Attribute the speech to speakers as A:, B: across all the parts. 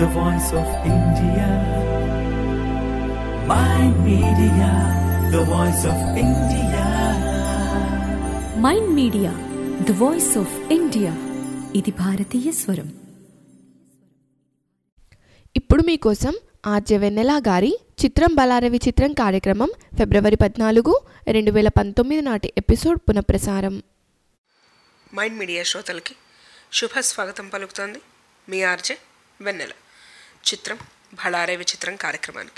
A: the voice of India. My media, the voice of India.
B: Mind media the voice of India ఇది భారతీయ స్వరం
C: ఇప్పుడు మీకోసం RJ వెన్నెలా గారి చిత్రం బలారవి చిత్రం కార్యక్రమం ఫిబ్రవరి పద్నాలుగు రెండు వేల పంతొమ్మిది నాటి ఎపిసోడ్ పునఃప్రసారం
D: మైండ్ మీడియా శ్రోతలకి శుభ స్వాగతం పలుకుతోంది మీ ఆర్జే వెన్నెల చిత్రం భళారే విచిత్రం కార్యక్రమానికి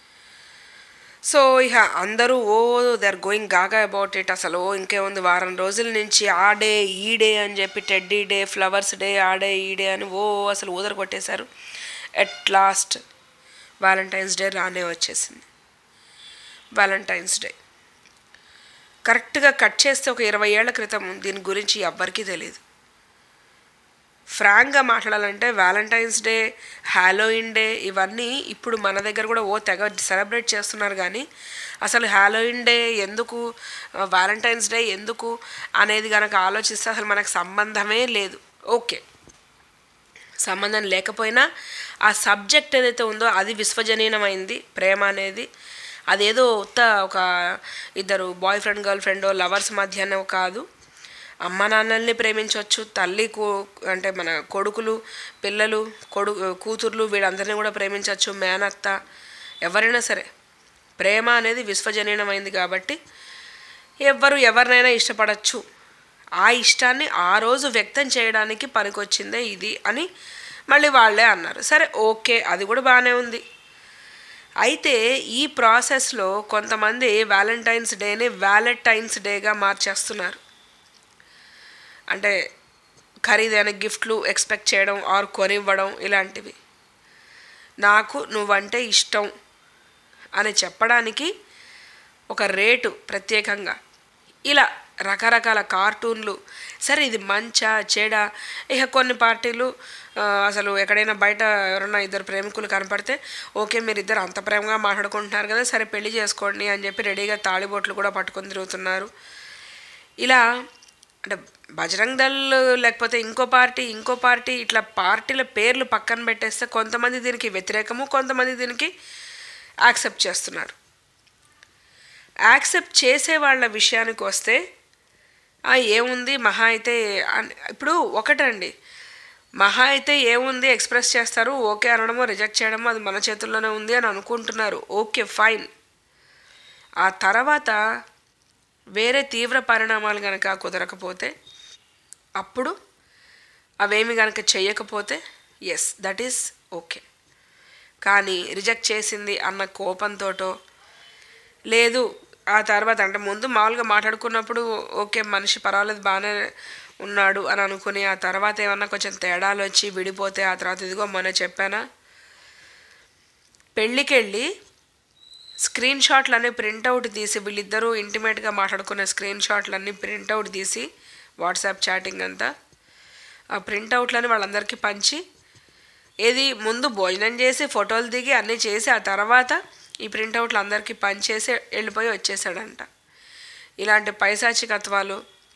D: సో ఇక అందరూ oh they are going gaga about it అసలు ఓ ఇంకేముంది వారం రోజుల నుంచి ఆ డే ఈ డే అని చెప్పి టెడ్డీ డే ఫ్లవర్స్ డే ఆ డే ఈ డే అని ఓ అసలు ఊదర కొట్టేశారు ఎట్ లాస్ట్ వ్యాలంటైన్స్ డే రానే వచ్చేసింది వ్యాలంటైన్స్ డే కరెక్ట్గా కట్ చేస్తే ఒక ఇరవై ఏళ్ల క్రితం దీని గురించి ఎవ్వరికీ తెలియదు ఫ్రాంక్గా మాట్లాడాలంటే వ్యాలంటైన్స్ డే హ్యాలోయిన్ డే ఇవన్నీ ఇప్పుడు మన దగ్గర కూడా ఓ తెగ సెలబ్రేట్ చేస్తున్నారు కానీ అసలు హ్యాలోయిన్ డే ఎందుకు వ్యాలంటైన్స్ డే ఎందుకు అనేది కనుక ఆలోచిస్తే అసలు మనకు సంబంధమే లేదు ఓకే సంబంధం లేకపోయినా ఆ సబ్జెక్ట్ ఏదైతే ఉందో అది విశ్వజనీనమైంది ప్రేమ అనేది అదేదో ఉత్త ఒక ఇద్దరు boyfriend girlfriend lovers మధ్యనే కాదు అమ్మ నాన్నల్ని ప్రేమించవచ్చు తల్లి కూ అంటే మన కొడుకులు పిల్లలు కొడు కూతుర్లు వీళ్ళందరినీ కూడా ప్రేమించవచ్చు మేనత్త ఎవరైనా సరే ప్రేమ అనేది విశ్వజనీనమైంది కాబట్టి ఎవ్వరు ఎవరినైనా ఇష్టపడచ్చు ఆ ఇష్టాన్ని ఆ రోజు వ్యక్తం చేయడానికి పనికొచ్చిందే ఇది అని మళ్ళీ వాళ్ళే అన్నారు సరే ఓకే అది కూడా బాగానే ఉంది అయితే ఈ ప్రాసెస్లో కొంతమంది వ్యాలంటైన్స్ డేని వ్యాలెంటైన్స్ డేగా మార్చేస్తున్నారు అంటే ఖరీదైన గిఫ్ట్లు ఎక్స్పెక్ట్ చేయడం ఆర్ కొనివ్వడం ఇలాంటివి నాకు నువ్వంటే ఇష్టం అని చెప్పడానికి ఒక రేటు ప్రత్యేకంగా ఇలా రకరకాల కార్టూన్లు సరే ఇది మంచా చెడా ఇక కొన్ని పార్టీలు ఆ, అసలు ఎక్కడైనా బయట ఎవరైనా ఇద్దరు ప్రేమికులు కనపడితే ఓకే మీరు ఇద్దరు అంత ప్రేమగా మాట్లాడుకుంటున్నారు కదా సరే పెళ్లి చేసుకోండి అని చెప్పి రెడీగా తాళిబొట్లు కూడా పట్టుకొని తిరుగుతున్నారు ఇలా అంటే బజరంగ్ దళ్ లేకపోతే ఇంకో పార్టీ ఇంకో పార్టీ ఇట్లా పార్టీల పేర్లు పక్కన పెట్టేస్తే కొంతమంది దీనికి వ్యతిరేకము కొంతమంది దీనికి యాక్సెప్ట్ చేస్తున్నారు యాక్సెప్ట్ చేసే వాళ్ళ విషయానికి వస్తే ఆ, ఏముంది మహా అయితే అన్- ఇప్పుడు ఒకటండి మహా అయితే ఏముంది ఎక్స్ప్రెస్ చేస్తారు ఓకే అనడమో రిజెక్ట్ చేయడమో అది మన చేతుల్లోనే ఉంది అని అనుకుంటున్నారు ఓకే ఫైన్ ఆ తర్వాత వేరే తీవ్ర పరిణామాలు కనుక కుదరకపోతే అప్పుడు అవేమి కనుక చేయకపోతే ఎస్ దట్ ఈస్ ఓకే కానీ రిజెక్ట్ చేసింది అన్న కోపంతోటో లేదు ఆ తర్వాత అంటే ముందు మామూలుగా మాట్లాడుకున్నప్పుడు ఓకే మనిషి పర్వాలేదు బాగానే ఉన్నాడు అని అనుకుని ఆ తర్వాత ఏమన్నా కొంచెం తేడాలు వచ్చి విడిపోతే ఆ తర్వాత ఇదిగో మొన్న చెప్పానా పెళ్ళికెళ్ళి స్క్రీన్ షాట్లన్నీ ప్రింట్అవుట్ తీసి వీళ్ళిద్దరూ ఇంటిమేట్గా మాట్లాడుకునే స్క్రీన్ షాట్లన్నీ ప్రింట్అవుట్ తీసి వాట్సాప్ చాటింగ్ అంతా ఆ ప్రింట్అవుట్లని వాళ్ళందరికీ పంచి ఏది ముందు భోజనం చేసి ఫోటోలు దిగి అన్నీ చేసి ఆ తర్వాత ఈ ప్రింట్అవుట్లు అందరికీ పంచేసి వెళ్ళిపోయి వచ్చేసాడంట ఇలాంటి పైశాచికత్వాలు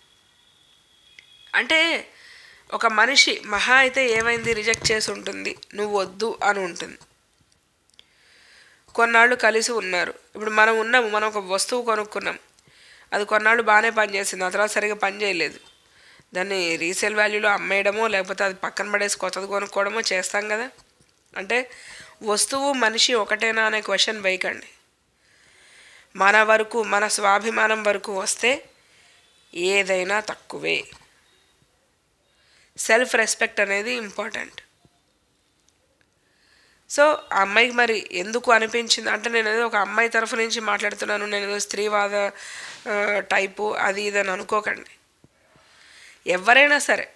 D: అంటే ఒక మనిషి మహా అయితే ఏమైంది రిజెక్ట్ చేసి ఉంటుంది నువ్వు వద్దు అని ఉంటుంది కొన్నాళ్ళు కలిసి ఉన్నారు ఇప్పుడు మనం ఉన్నాము మనం ఒక వస్తువు కొనుక్కున్నాం అది కొన్నాళ్ళు బాగానే పనిచేసింది ఆ తర్వాత సరిగా పని చేయలేదు దాన్ని రీసేల్ వాల్యూలో అమ్మేయడమో లేకపోతే అది పక్కన పడేసి కొత్తది కొనుక్కోవడమో చేస్తాం కదా అంటే వస్తువు మనిషి ఒకటేనా అనే క్వశ్చన్ వేయకండి మన వరకు మన స్వాభిమానం వరకు వస్తే ఏదైనా తక్కువే సెల్ఫ్ రెస్పెక్ట్ అనేది ఇంపార్టెంట్ సో ఆ అమ్మాయికి మరి ఎందుకు అనిపించింది అంటే నేను ఏదో ఒక అమ్మాయి తరఫు నుంచి మాట్లాడుతున్నాను నేను ఏదో స్త్రీవాద ఆ, టైపు అది ఇది అని అనుకోకండి ఎవరైనా సరే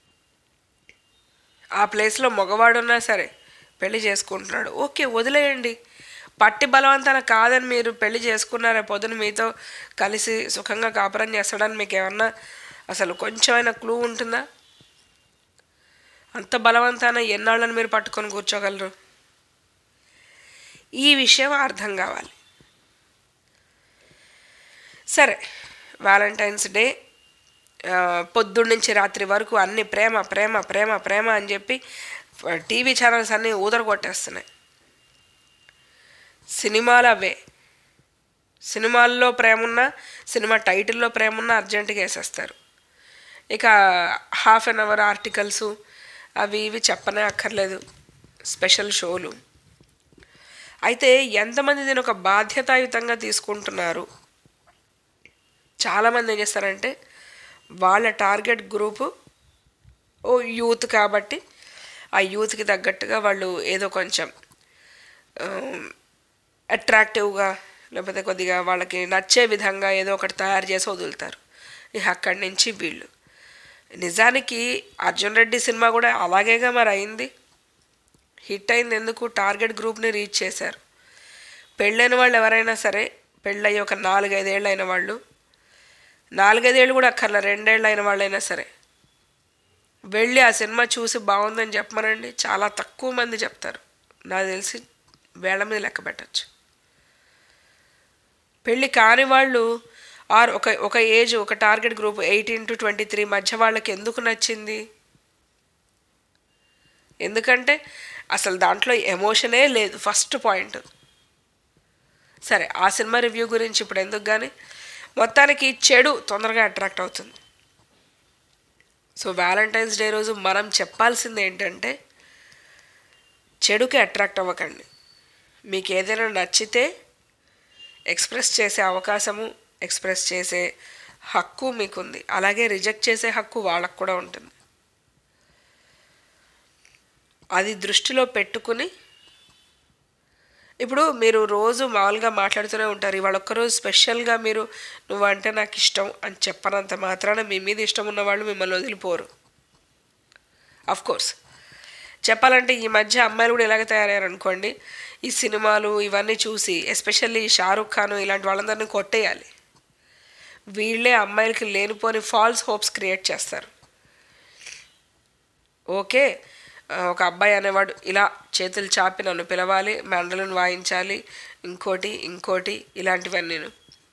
D: ఆ ప్లేస్లో మగవాడున్నా సరే పెళ్లి చేసుకుంటున్నాడు ఓకే వదిలేయండి పట్టి బలవంతాన కాదని మీరు పెళ్లి చేసుకున్నారే పొద్దున మీతో కలిసి సుఖంగా కాపురం చేస్తాడని మీకు ఏమన్నా అసలు కొంచెమైనా క్లూ ఉంటుందా అంత బలవంతాన ఎన్నాళ్ళని మీరు పట్టుకొని కూర్చోగలరు ఈ విషయం అర్థం కావాలి సరే వ్యాలంటైన్స్ డే పొద్దున్న నుంచి రాత్రి వరకు అన్ని ప్రేమ ప్రేమ ప్రేమ ప్రేమ అని చెప్పి టీవీ ఛానల్స్ అన్నీ ఊదర కొట్టేస్తున్నాయి సినిమాలు అవే సినిమాల్లో ప్రేమ ఉన్నా సినిమా టైటిల్లో ప్రేమ ఉన్నా అర్జెంటుగా వేసేస్తారు ఇక హాఫ్ అన్ అవర్ ఆర్టికల్స్ అవి ఇవి చెప్పనే అక్కర్లేదు స్పెషల్ షోలు అయితే ఎంతమంది దీని ఒక బాధ్యతాయుతంగా తీసుకుంటున్నారు చాలామంది ఏం చేస్తారంటే వాళ్ళ టార్గెట్ గ్రూపు ఓ యూత్ కాబట్టి ఆ యూత్కి తగ్గట్టుగా వాళ్ళు ఏదో కొంచెం అట్రాక్టివ్గా లేకపోతే కొద్దిగా వాళ్ళకి నచ్చే విధంగా ఏదో ఒకటి తయారు చేసి వదులుతారు ఇక అక్కడి నుంచి వీళ్ళు నిజానికి అర్జున్ రెడ్డి సినిమా కూడా అలాగేగా మరి అయింది హిట్ అయింది ఎందుకు టార్గెట్ గ్రూప్ని రీచ్ చేశారు పెళ్ళైన వాళ్ళు ఎవరైనా సరే పెళ్ళయ్యి ఒక నాలుగైదేళ్ళు అయిన వాళ్ళు నాలుగైదేళ్ళు కూడా అక్కర్ల రెండేళ్ళు అయిన వాళ్ళైనా సరే వెళ్ళి ఆ సినిమా చూసి బాగుందని చెప్పమనండి చాలా తక్కువ మంది చెప్తారు నాకు తెలిసి వేళ మీద లెక్క పెట్టచ్చు పెళ్ళి కాని వాళ్ళు ఆర్ ఒక ఒక ఏజ్ ఒక target group eighteen to twenty three మధ్య వాళ్ళకి ఎందుకు నచ్చింది ఎందుకంటే అసలు దాంట్లో ఎమోషనే లేదు ఫస్ట్ పాయింట్ సరే ఆ సినిమా రివ్యూ గురించి ఇప్పుడు ఎందుకు కానీ మొత్తానికి చెడు తొందరగా అట్రాక్ట్ అవుతుంది సో వ్యాలంటైన్స్ డే రోజు మనం చెప్పాల్సింది ఏంటంటే చెడుకి అట్రాక్ట్ అవ్వకండి మీకు ఏదైనా నచ్చితే ఎక్స్ప్రెస్ చేసే అవకాశము ఎక్స్ప్రెస్ చేసే హక్కు మీకుంది అలాగే రిజెక్ట్ చేసే హక్కు వాళ్ళకు కూడా ఉంటుంది అది దృష్టిలో పెట్టుకుని ఇప్పుడు మీరు రోజు మామూలుగా మాట్లాడుతూనే ఉంటారు ఇవాళ ఒక్కరోజు స్పెషల్గా మీరు నువ్వంటే నాకు ఇష్టం అని చెప్పనంత మాత్రాన మీ మీద ఇష్టం ఉన్న వాళ్ళు మిమ్మల్ని వదిలిపోరు అఫ్ కోర్స్ చెప్పాలంటే ఈ మధ్య అమ్మాయిలు కూడా ఇలాగ తయారయ్యారు అనుకోండి ఈ సినిమాలు ఇవన్నీ చూసి ఎస్పెషల్లీ షారుఖ్ ఖాన్ ఇలాంటి వాళ్ళందరినీ కొట్టేయాలి వీళ్ళే అమ్మాయిలకి లేనిపోని ఫాల్స్ హోప్స్ క్రియేట్ చేస్తారు ఓకే ఆ, ఒక అబ్బాయి అనేవాడు ఇలా చేతులు చాపి నన్ను పిలవాలి మండలను వాయించాలి ఇంకోటి ఇంకోటి ఇలాంటివన్నీ నేను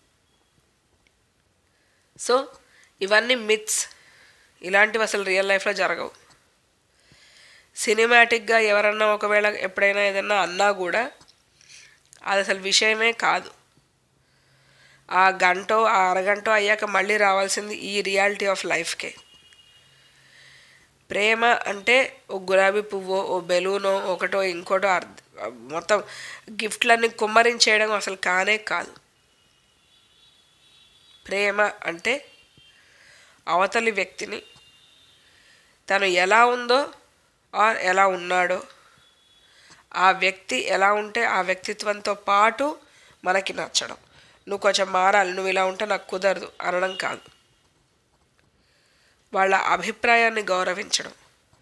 D: సో ఇవన్నీ మిత్స్ ఇలాంటివి అసలు రియల్ లైఫ్లో జరగవు సినిమాటిక్గా ఎవరన్నా ఒకవేళ ఎప్పుడైనా ఏదన్నా అన్నా కూడా అది అసలు విషయమే కాదు ఆ గంటో ఆ అరగంటో అయ్యాక మళ్ళీ రావాల్సింది ఈ రియాలిటీ ఆఫ్ లైఫ్కే ప్రేమ అంటే ఓ గులాబీ పువ్వో ఓ బెలూనో ఒకటో ఇంకోటో అర్థ మొత్తం గిఫ్ట్లన్నీ కుమ్మరించేయడం అసలు కానే కాదు ప్రేమ అంటే అవతలి వ్యక్తిని తను ఎలా ఉందో ఆర్ ఎలా ఉన్నాడో ఆ వ్యక్తి ఎలా ఉంటే ఆ వ్యక్తిత్వంతో పాటు మనకి నచ్చడం నువ్వు కొంచెం మారాలి నువ్వు ఇలా ఉంటే నాకు కుదరదు అనడం కాదు వాళ్ళ అభిప్రాయాన్ని గౌరవించడం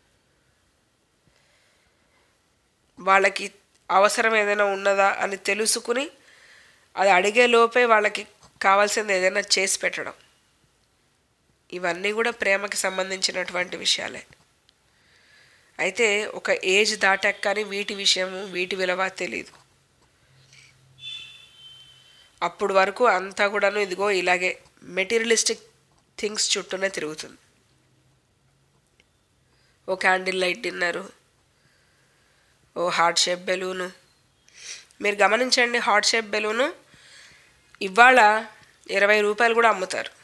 D: వాళ్ళకి అవసరం ఏదైనా ఉన్నదా అని తెలుసుకుని అది అడిగే లోపే వాళ్ళకి కావాల్సింది ఏదైనా చేసి పెట్టడం ఇవన్నీ కూడా ప్రేమకి సంబంధించినటువంటి విషయాలే అయితే ఒక ఏజ్ దాటాక కానీ వీటి విషయము వీటి విలువ తెలియదు అప్పుడు వరకు అంతా కూడాను ఇదిగో ఇలాగే మెటీరియలిస్టిక్ థింగ్స్ చుట్టూనే తిరుగుతుంది ఓ క్యాండిల్ లైట్ డిన్నరు ఓ హార్ట్ షేప్ బెలూను మీరు గమనించండి హార్ట్ షేప్ బెలూను ఇవాళ ఇరవై రూపాయలు కూడా అమ్ముతారు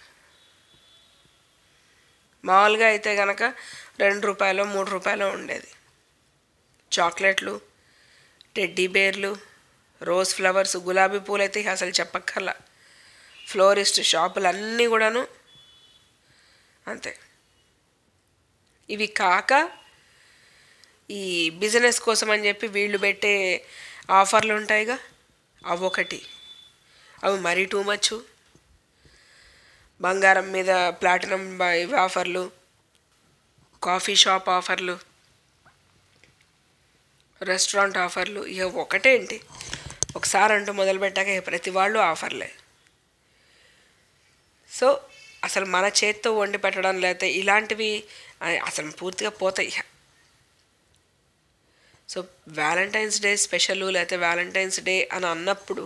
D: మామూలుగా అయితే కనుక రెండు రూపాయలు మూడు రూపాయలు ఉండేది చాక్లెట్లు టెడ్డీ బేర్లు రోజ్ ఫ్లవర్స్ గులాబీ పూలు అయితే ఇక అసలు చెప్పక్కర్లా ఫ్లోరిస్ట్ షాపులు అన్నీ కూడాను అంతే ఇవి కాక ఈ బిజినెస్ కోసం అని చెప్పి వీళ్ళు పెట్టే ఆఫర్లు ఉంటాయిగా అవి ఒకటి అవి మరీ టూ మచ్ బంగారం మీద ప్లాటినం బ- ఇవి ఆఫర్లు కాఫీ షాప్ ఆఫర్లు రెస్టారెంట్ ఆఫర్లు ఇక ఒకటేంటి ఒకసారి అంటూ మొదలుపెట్టాక ఇక ప్రతి వాళ్ళు ఆఫర్లే సో అసలు మన చేత్తో వండి పెట్టడం లేకపోతే ఇలాంటివి ఆ, అసలు పూర్తిగా పోతాయి ఇక సో వ్యాలంటైన్స్ డే స్పెషల్ లేకపోతే వ్యాలంటైన్స్ డే అని అన్నప్పుడు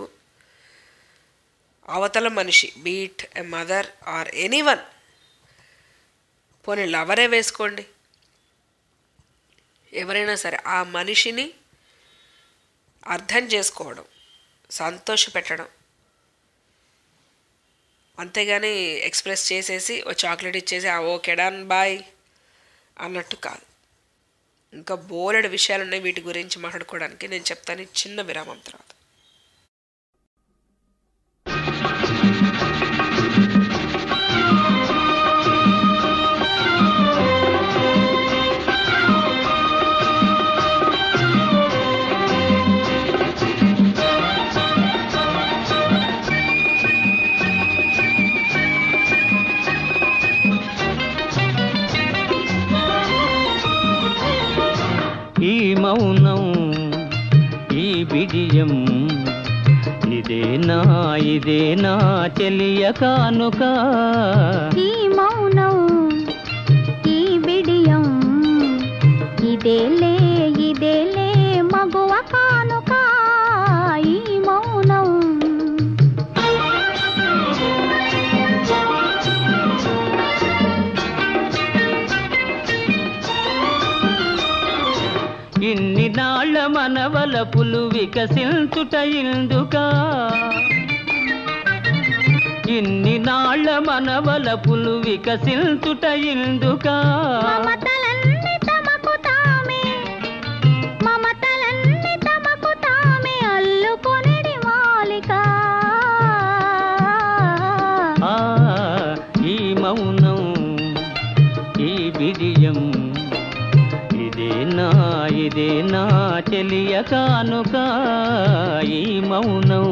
D: అవతల మనిషి be it a mother or anyone పోనీ లవరే వేసుకోండి ఎవరైనా సరే ఆ మనిషిని అర్థం చేసుకోవడం సంతోషపెట్టడం అంతేగాని ఎక్స్ప్రెస్ చేసేసి ఓ చాక్లెట్ ఇచ్చేసి ఆ ఓకే డన్ బాయ్ అన్నట్టు కాదు ఇంకా బోలెడు విషయాలు ఉన్నాయి వీటి గురించి మాట్లాడుకోవడానికి నేను చెప్తాను ఈ చిన్న విరామం తర్వాత
E: ఈ మౌనం ఈ బిడియం ఇదేనా ఇదేనా చెలియ కానుక
F: ఈ మౌనం ఈ బిడియం ఇదేలే ఇదేలే మగువ కానుక ఈ మౌనం
E: ఇన్ని నాళ్ళ మనవలపులు వికసించుట ఇందుకా ఇన్ని నాళ్ళ మనవలపులు వికసించుట ఇందుకా
F: మమతలన్నీ తమకు తామే మమతలన్నీ తమకు తామే అల్లుకొనిడి మాలిక
E: ఆ ఈ మౌనం ఈ బిడియం ఇదేనా ఇదేనా చెలియ కానుక ఈ మౌనం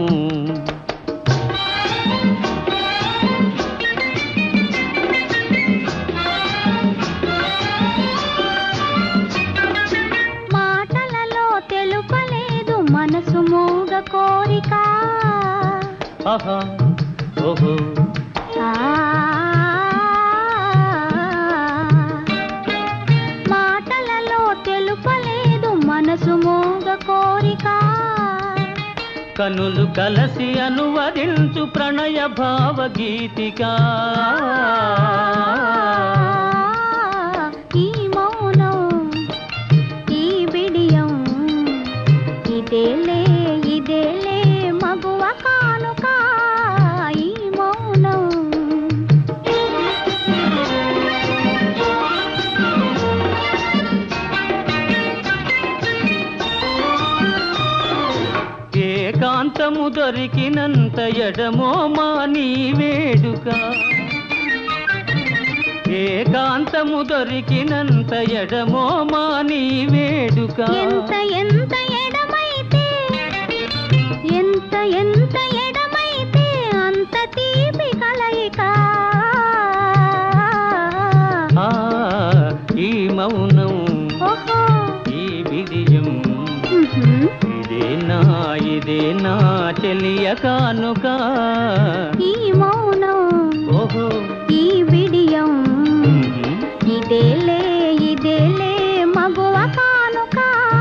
F: మాటలలో తెలుపలేదు మనసు మూగ కోరిక
E: ఆహా ఓహో
F: ఆ మాటలలో తెలుపలేదు మనసు మూగ కోరిక
E: కనులు కలసి అనువదించు ప్రణయ భావగీతిక
F: ఈ మౌనం ఈ బిడియం ఇదేలే ఇదేలే మగువ కానుక ఈ మౌనం
E: ఏకాంతము దొరికినంత ఎడమో మా నీ వేడుక ఏకాంతము దొరికినంత ఎడమో మా నీ వేడుక
F: ఎంత ఎంత ఎడమైతే ఎంత ఎంత ఎడమైతే అంత తీపి కలయిక
E: ఆ, ఈ మౌనం
F: ఓహో
E: ఈ విజయం
F: ఉహుం.
E: ఇదేనా ఇదేనా చెలియ కానుక
F: ఈ మౌనం
E: ఓహో
F: ఈ బిడియం
E: ఉహుం.
F: ఇదేలే ఇదేలే మగువ కానుక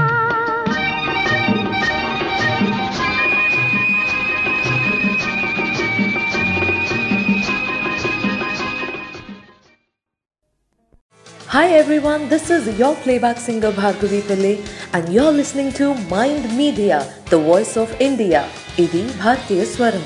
G: Hi everyone, this is your playback singer Bhargavi Pillai and you're listening to Mind Media, the voice of India. Idi Bhartiya Swaram.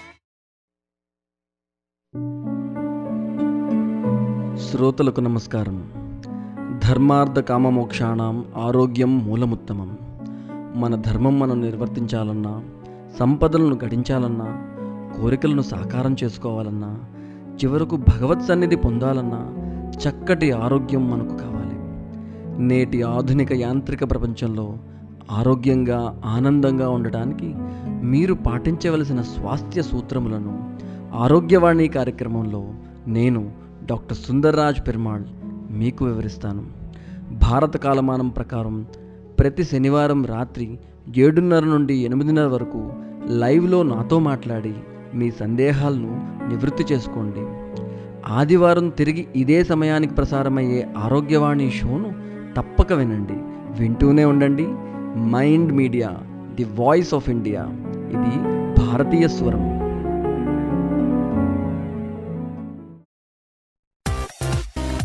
H: శ్రోతలకు నమస్కారం ధర్మార్థ కామమోక్షాణం ఆరోగ్యం మూలముత్తమం మన ధర్మం మనం నిర్వర్తించాలన్నా సంపదలను గడించాలన్నా కోరికలను సాకారం చేసుకోవాలన్నా చివరకు భగవత్ సన్నిధి పొందాలన్నా చక్కటి ఆరోగ్యం మనకు కావాలి నేటి ఆధునిక యాంత్రిక ప్రపంచంలో ఆరోగ్యంగా ఆనందంగా ఉండటానికి మీరు పాటించవలసిన స్వాస్థ్య సూత్రములను ఆరోగ్యవాణి కార్యక్రమంలో నేను డాక్టర్ సుందర్రాజ్ పెరుమాళ్ మీకు వివరిస్తాను భారత కాలమానం ప్రకారం ప్రతి శనివారం రాత్రి ఏడున్నర నుండి ఎనిమిదిన్నర వరకు లైవ్లో నాతో మాట్లాడి మీ సందేహాలను నివృత్తి చేసుకోండి ఆదివారం తిరిగి ఇదే సమయానికి ప్రసారమయ్యే ఆరోగ్యవాణి షోను తప్పక వినండి వింటూనే ఉండండి Mind media the voice of India ఇది భారతీయ స్వరం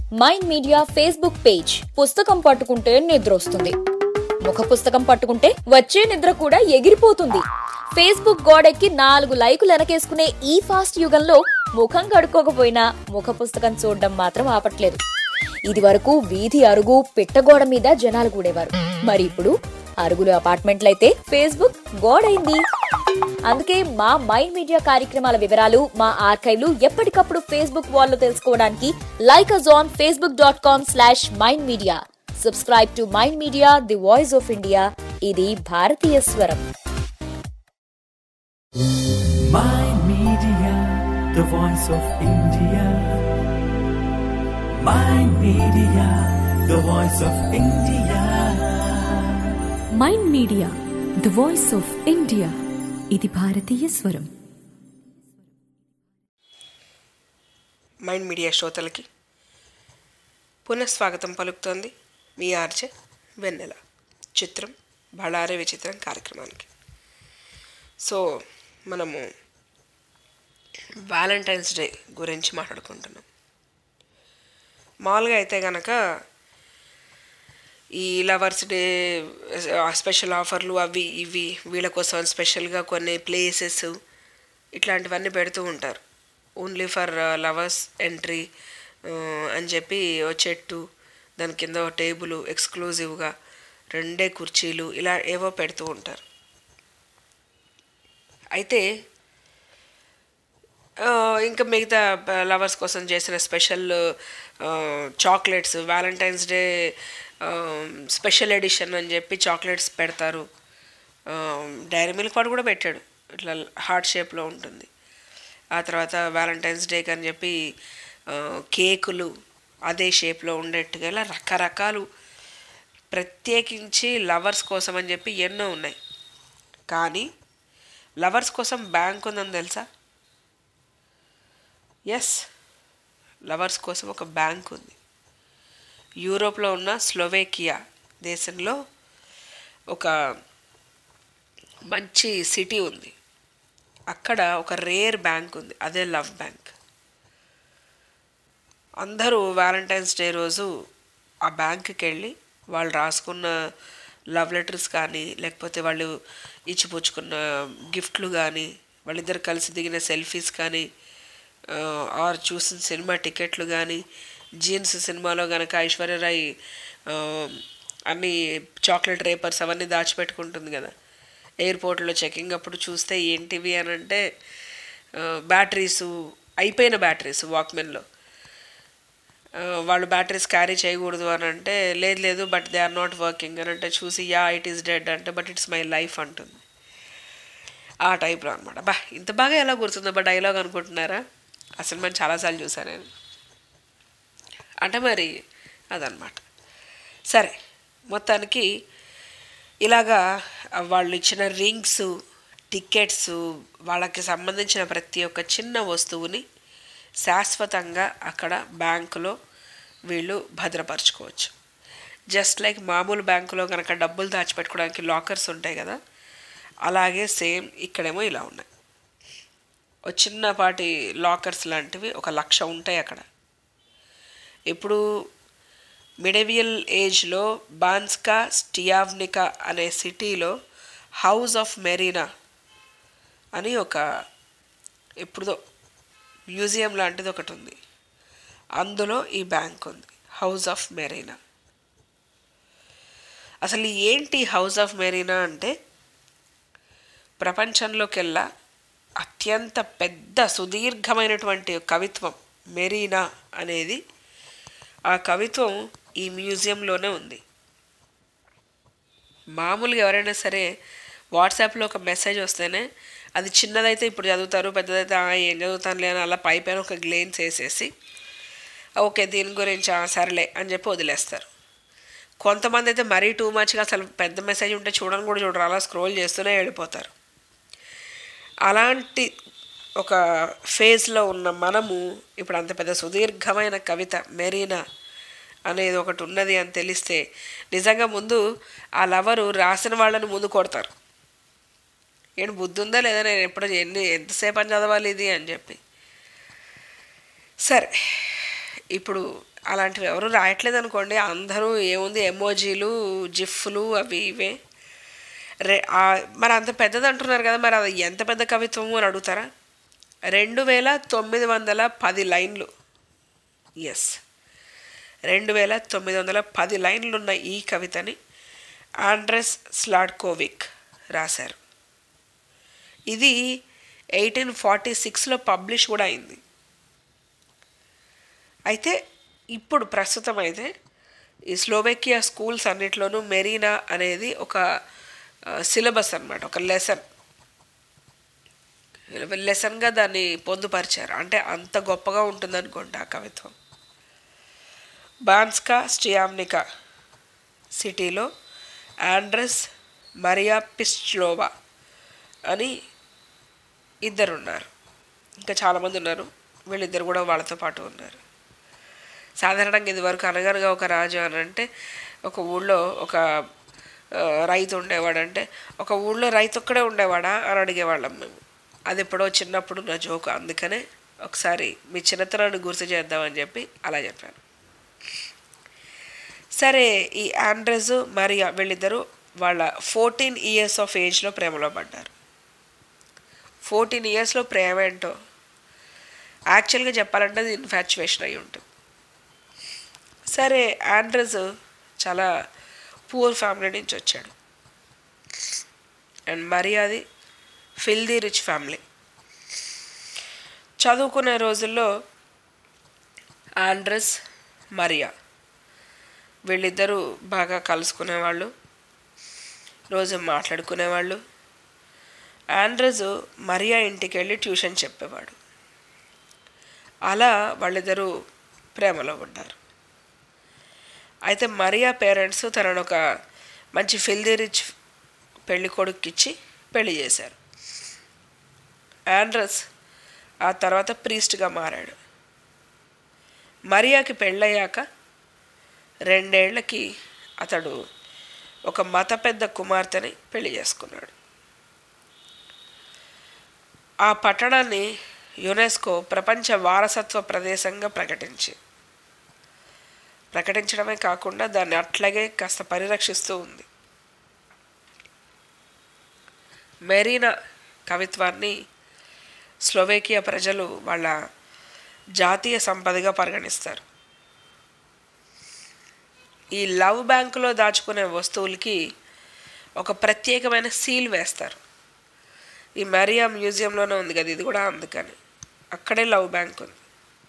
I: మైండ్ మీడియా ఫేస్బుక్ పేజ్ పుస్తకం పట్టుకుంటే నిద్ర వస్తుంది ముఖ పుస్తకం పట్టుకుంటే వచ్చే నిద్ర కూడా ఎగిరిపోతుంది ఫేస్బుక్ గోడెక్కి నాలుగు లైకులు వెనకేసుకునే ఈ ఫాస్ట్ యుగంలో ముఖం కడుక్కోకపోయినా ముఖ పుస్తకం చూడడం మాత్రం ఆపట్లేదు ఇది వరకు వీధి అరుగు పిట్టగోడ మీద జనాలు కూడేవారు మరి ఇప్పుడు అరుగులు అపార్ట్మెంట్లయితే ఫేస్బుక్ గోడైంది అందుకే మా మైండ్ మీడియా కార్యక్రమాల వివరాలు మా ఆర్కైవ్లు ఎప్పటికప్పుడు ఫేస్బుక్ వాల్లో తెలుసుకోవడానికి like us on Facebook dot com slash Mind Media subscribe to mind media the voice of India ఇది భారతీయ స్వరం
A: Mind Media, the voice of India. Mind Media, the voice of India.
B: Mind media the voice of India ఇది భారతీయ స్వరం
D: mind media శ్రోతలకి పునఃస్వాగతం పలుకుతోంది మీ RJ వెన్నెల చిత్రం బళారే విచిత్రం కార్యక్రమానికి సో మనము వ్యాలంటైన్స్ డే గురించి మాట్లాడుకుంటున్నాం మామూలుగా అయితే కనుక ఈ లవర్స్ డే స్పెషల్ ఆఫర్లు అవి ఇవి వీళ్ళ కోసం స్పెషల్గా కొన్ని ప్లేసెస్ ఇట్లాంటివన్నీ పెడుతూ ఉంటారు ఓన్లీ ఫర్ లవర్స్ ఎంట్రీ అని చెప్పి ఓ చెట్టు దాని కింద ఓ టేబుల్ ఎక్స్క్లూజివ్గా రెండే కుర్చీలు ఇలా ఏవో పెడుతూ ఉంటారు అయితే ఆ, ఇంకా మిగతా లవర్స్ కోసం చేసిన special chocolates valentine's day special edition అని చెప్పి చాక్లెట్స్ పెడతారు డైరీ మిల్క్ వాడు కూడా పెట్టాడు ఇట్లా హార్ట్ షేప్లో ఉంటుంది ఆ తర్వాత వ్యాలంటైన్స్ డేకి అని చెప్పి ఆ, కేకులు అదే షేప్లో ఉండేట్టుగా ఇలా రకరకాలు ప్రత్యేకించి లవర్స్ కోసం అని చెప్పి ఎన్నో ఉన్నాయి కానీ లవర్స్ కోసం బ్యాంక్ ఉందని తెలుసా ఎస్ లవర్స్ కోసం ఒక బ్యాంక్ ఉంది యూరోప్లో ఉన్న స్లోవేకియా దేశంలో ఒక మంచి సిటీ ఉంది అక్కడ ఒక రేర్ బ్యాంక్ ఉంది అదే లవ్ బ్యాంక్ అందరూ వ్యాలంటైన్స్ డే రోజు ఆ బ్యాంక్కి వెళ్ళి వాళ్ళు రాసుకున్న లవ్ లెటర్స్ కానీ లేకపోతే వాళ్ళు ఇచ్చిపుచ్చుకున్న గిఫ్ట్లు కానీ వాళ్ళిద్దరు కలిసి దిగిన సెల్ఫీస్ కానీ ఆర్ చూసిన సినిమా టికెట్లు కానీ జీన్స్ సినిమాలో కనుక ఐశ్వర్యరాయ్ ఆ, అన్ని చాక్లెట్ రేపర్స్ అవన్నీ దాచిపెట్టుకుంటుంది కదా ఎయిర్పోర్ట్లో చెకింగ్ అప్పుడు చూస్తే ఏంటివి అని అంటే బ్యాటరీస్ అయిపోయిన బ్యాటరీస్ వాక్మెన్లో వాళ్ళు బ్యాటరీస్ క్యారీ చేయకూడదు అని అంటే లేదు లేదు but they are not working అని అంటే చూసి యా ఇట్ ఈస్ డెడ్ అంటే బట్ ఇట్స్ మై లైఫ్ అంటుంది ఆ టైప్లో అనమాట బా ఇంత బాగా ఎలా గుర్తుందో బా డైలాగ్ అనుకుంటున్నారా అసలు మనం చాలాసార్లు చూసాను నేను అంటే మరి అదనమాట సరే మొత్తానికి ఇలాగా వాళ్ళు ఇచ్చిన రింగ్స్ టికెట్స్ వాళ్ళకి సంబంధించిన ప్రతి ఒక్క చిన్న వస్తువుని శాశ్వతంగా అక్కడ బ్యాంకులో వీళ్ళు భద్రపరచుకోవచ్చు జస్ట్ లైక్ మామూలు బ్యాంకులో కనుక డబ్బులు దాచిపెట్టుకోవడానికి లాకర్స్ ఉంటాయి కదా అలాగే సేమ్ ఇక్కడేమో ఇలా ఉన్నాయి ఒక చిన్నపాటి లాకర్స్ లాంటివి ఒక లక్ష ఉంటాయి అక్కడ ఇప్పుడు మిడేవియల్ ఏజ్లో బాన్స్కా స్టియావ్నికా అనే సిటీలో హౌస్ ఆఫ్ మెరీనా అని ఒక ఎప్పుడుదో మ్యూజియం లాంటిది ఒకటి ఉంది అందులో ఈ బ్యాంక్ ఉంది హౌస్ ఆఫ్ మెరీనా అసలు ఏంటి హౌస్ ఆఫ్ మెరీనా అంటే ప్రపంచంలోకెల్లా అత్యంత పెద్ద సుదీర్ఘమైనటువంటి కవిత్వం మెరీనా అనేది ఆ కవిత్వం ఈ మ్యూజియంలోనే ఉంది మామూలుగా ఎవరైనా సరే వాట్సాప్లో ఒక మెసేజ్ వస్తేనే అది చిన్నదైతే ఇప్పుడు చదువుతారు పెద్దదైతే "ఆ, ఏం చదువుతానులే అని అలా పై పైన ఒక గ్లేన్స్ వేసేసి ఓకే దీని గురించి "ఆ, సరేలే అని చెప్పి వదిలేస్తారు కొంతమంది అయితే మరీ టూ మచ్గా అసలు పెద్ద మెసేజ్ ఉంటే చూడని కూడా చూడరు అలా స్క్రోల్ చేస్తూనే వెళ్ళిపోతారు అలాంటి ఒక ఫేజ్లో ఉన్న మనము ఇప్పుడు అంత పెద్ద సుదీర్ఘమైన కవిత మెరీనా అనేది ఒకటి ఉన్నది అని తెలిస్తే నిజంగా ముందు ఆ లవరు రాసిన వాళ్ళని ముందు కొడతారు ఏంటి బుద్ధి ఉందా లేదా నేను ఎప్పుడు ఎన్ని ఎంతసేపు అని చదవాలి ఇది అని చెప్పి సరే ఇప్పుడు అలాంటివి ఎవరు రాయట్లేదు అనుకోండి అందరూ ఏముంది ఎమోజీలు జిఫ్లు అవి ఇవే రే ఆ- మరి అంత పెద్దది అంటున్నారు కదా మరి అది ఎంత పెద్ద కవిత్వము అని అడుగుతారా రెండు వేల తొమ్మిది వందల పది లైన్లు ఎస్ రెండు వేల తొమ్మిది వందల పది లైన్లు ఉన్న ఈ కవితని ఆండ్రెస్ స్లాడ్కోవిక్ రాశారు ఇది ఎయిటీన్ ఫార్టీ సిక్స్లో పబ్లిష్ కూడా అయింది అయితే ఇప్పుడు ప్రస్తుతం అయితే ఈ స్లోవేకియా స్కూల్స్ అన్నిట్లోనూ మెరీనా అనేది ఒక సిలబస్ అన్నమాట ఒక లెసన్ లెసన్గా దాన్ని పొందుపరిచారు అంటే అంత గొప్పగా ఉంటుందనుకోండి ఆ కవిత్వం బాన్స్కా స్టియామ్నికా సిటీలో ఆండ్రస్ మరియా పిస్ట్లోవా అని ఇద్దరు ఉన్నారు ఇంకా చాలామంది ఉన్నారు వీళ్ళిద్దరు కూడా వాళ్ళతో పాటు ఉన్నారు సాధారణంగా ఇదివరకు అనగనగా ఒక రాజు అని అంటే ఒక ఊళ్ళో ఒక ఆ, రైతు ఉండేవాడంటే ఒక ఊళ్ళో రైతు ఒక్కడే ఉండేవాడా అని అడిగేవాళ్ళం మేము అది ఎప్పుడో చిన్నప్పుడు నా జోకు అందుకనే ఒకసారి మీ చిన్నతనాన్ని గుర్తు చేద్దామని చెప్పి అలా చెప్పాను సరే ఈ ఆండ్రెస్ మరియా వీళ్ళిద్దరూ వాళ్ళ ఫోర్టీన్ ఇయర్స్ ఆఫ్ ఏజ్లో ప్రేమలో పడ్డారు ఫోర్టీన్ ఇయర్స్లో ప్రేమ ఏంటో యాక్చువల్గా చెప్పాలంటే అది ఇన్ఫాచ్యువేషన్ అయి ఉంటుంది సరే ఆండ్రస్ చాలా పూర్ ఫ్యామిలీ నుంచి వచ్చాడు అండ్ మరి అది ఫిల్దీ రిచ్ ఫ్యామిలీ చదువుకునే రోజుల్లో ఆండ్రస్ మరియా వీళ్ళిద్దరూ బాగా కలుసుకునేవాళ్ళు రోజు మాట్లాడుకునేవాళ్ళు ఆండ్రస్ మరియా ఇంటికి వెళ్ళి ట్యూషన్ చెప్పేవాడు అలా వాళ్ళిద్దరూ ప్రేమలో పడ్డారు అయితే మరియా పేరెంట్స్ తనను ఒక మంచి ఫిల్దీ రిచ్ పెళ్లి కొడుక్కిచ్చి పెళ్లి చేశారు ఆండ్రస్ ఆ తర్వాత ప్రీస్ట్గా మారాడు మరియాకి పెళ్ళయ్యాక రెండేళ్లకి అతడు ఒక మత పెద్ద కుమార్తెని పెళ్లి చేసుకున్నాడు ఆ పట్టణాన్ని యునెస్కో ప్రపంచ వారసత్వ ప్రదేశంగా ప్రకటించి ప్రకటించడమే కాకుండా దాన్ని అట్లాగే కాస్త పరిరక్షిస్తూ ఉంది మెరీనా కవిత్వాన్ని స్లోవేకియా ప్రజలు వాళ్ళ జాతీయ సంపదగా పరిగణిస్తారు ఈ లవ్ బ్యాంకులో దాచుకునే వస్తువులకి ఒక ప్రత్యేకమైన సీల్ వేస్తారు ఈ మరియా మ్యూజియంలోనే ఉంది కదా ఇది కూడా అందుకని అక్కడే లవ్ బ్యాంక్ ఉంది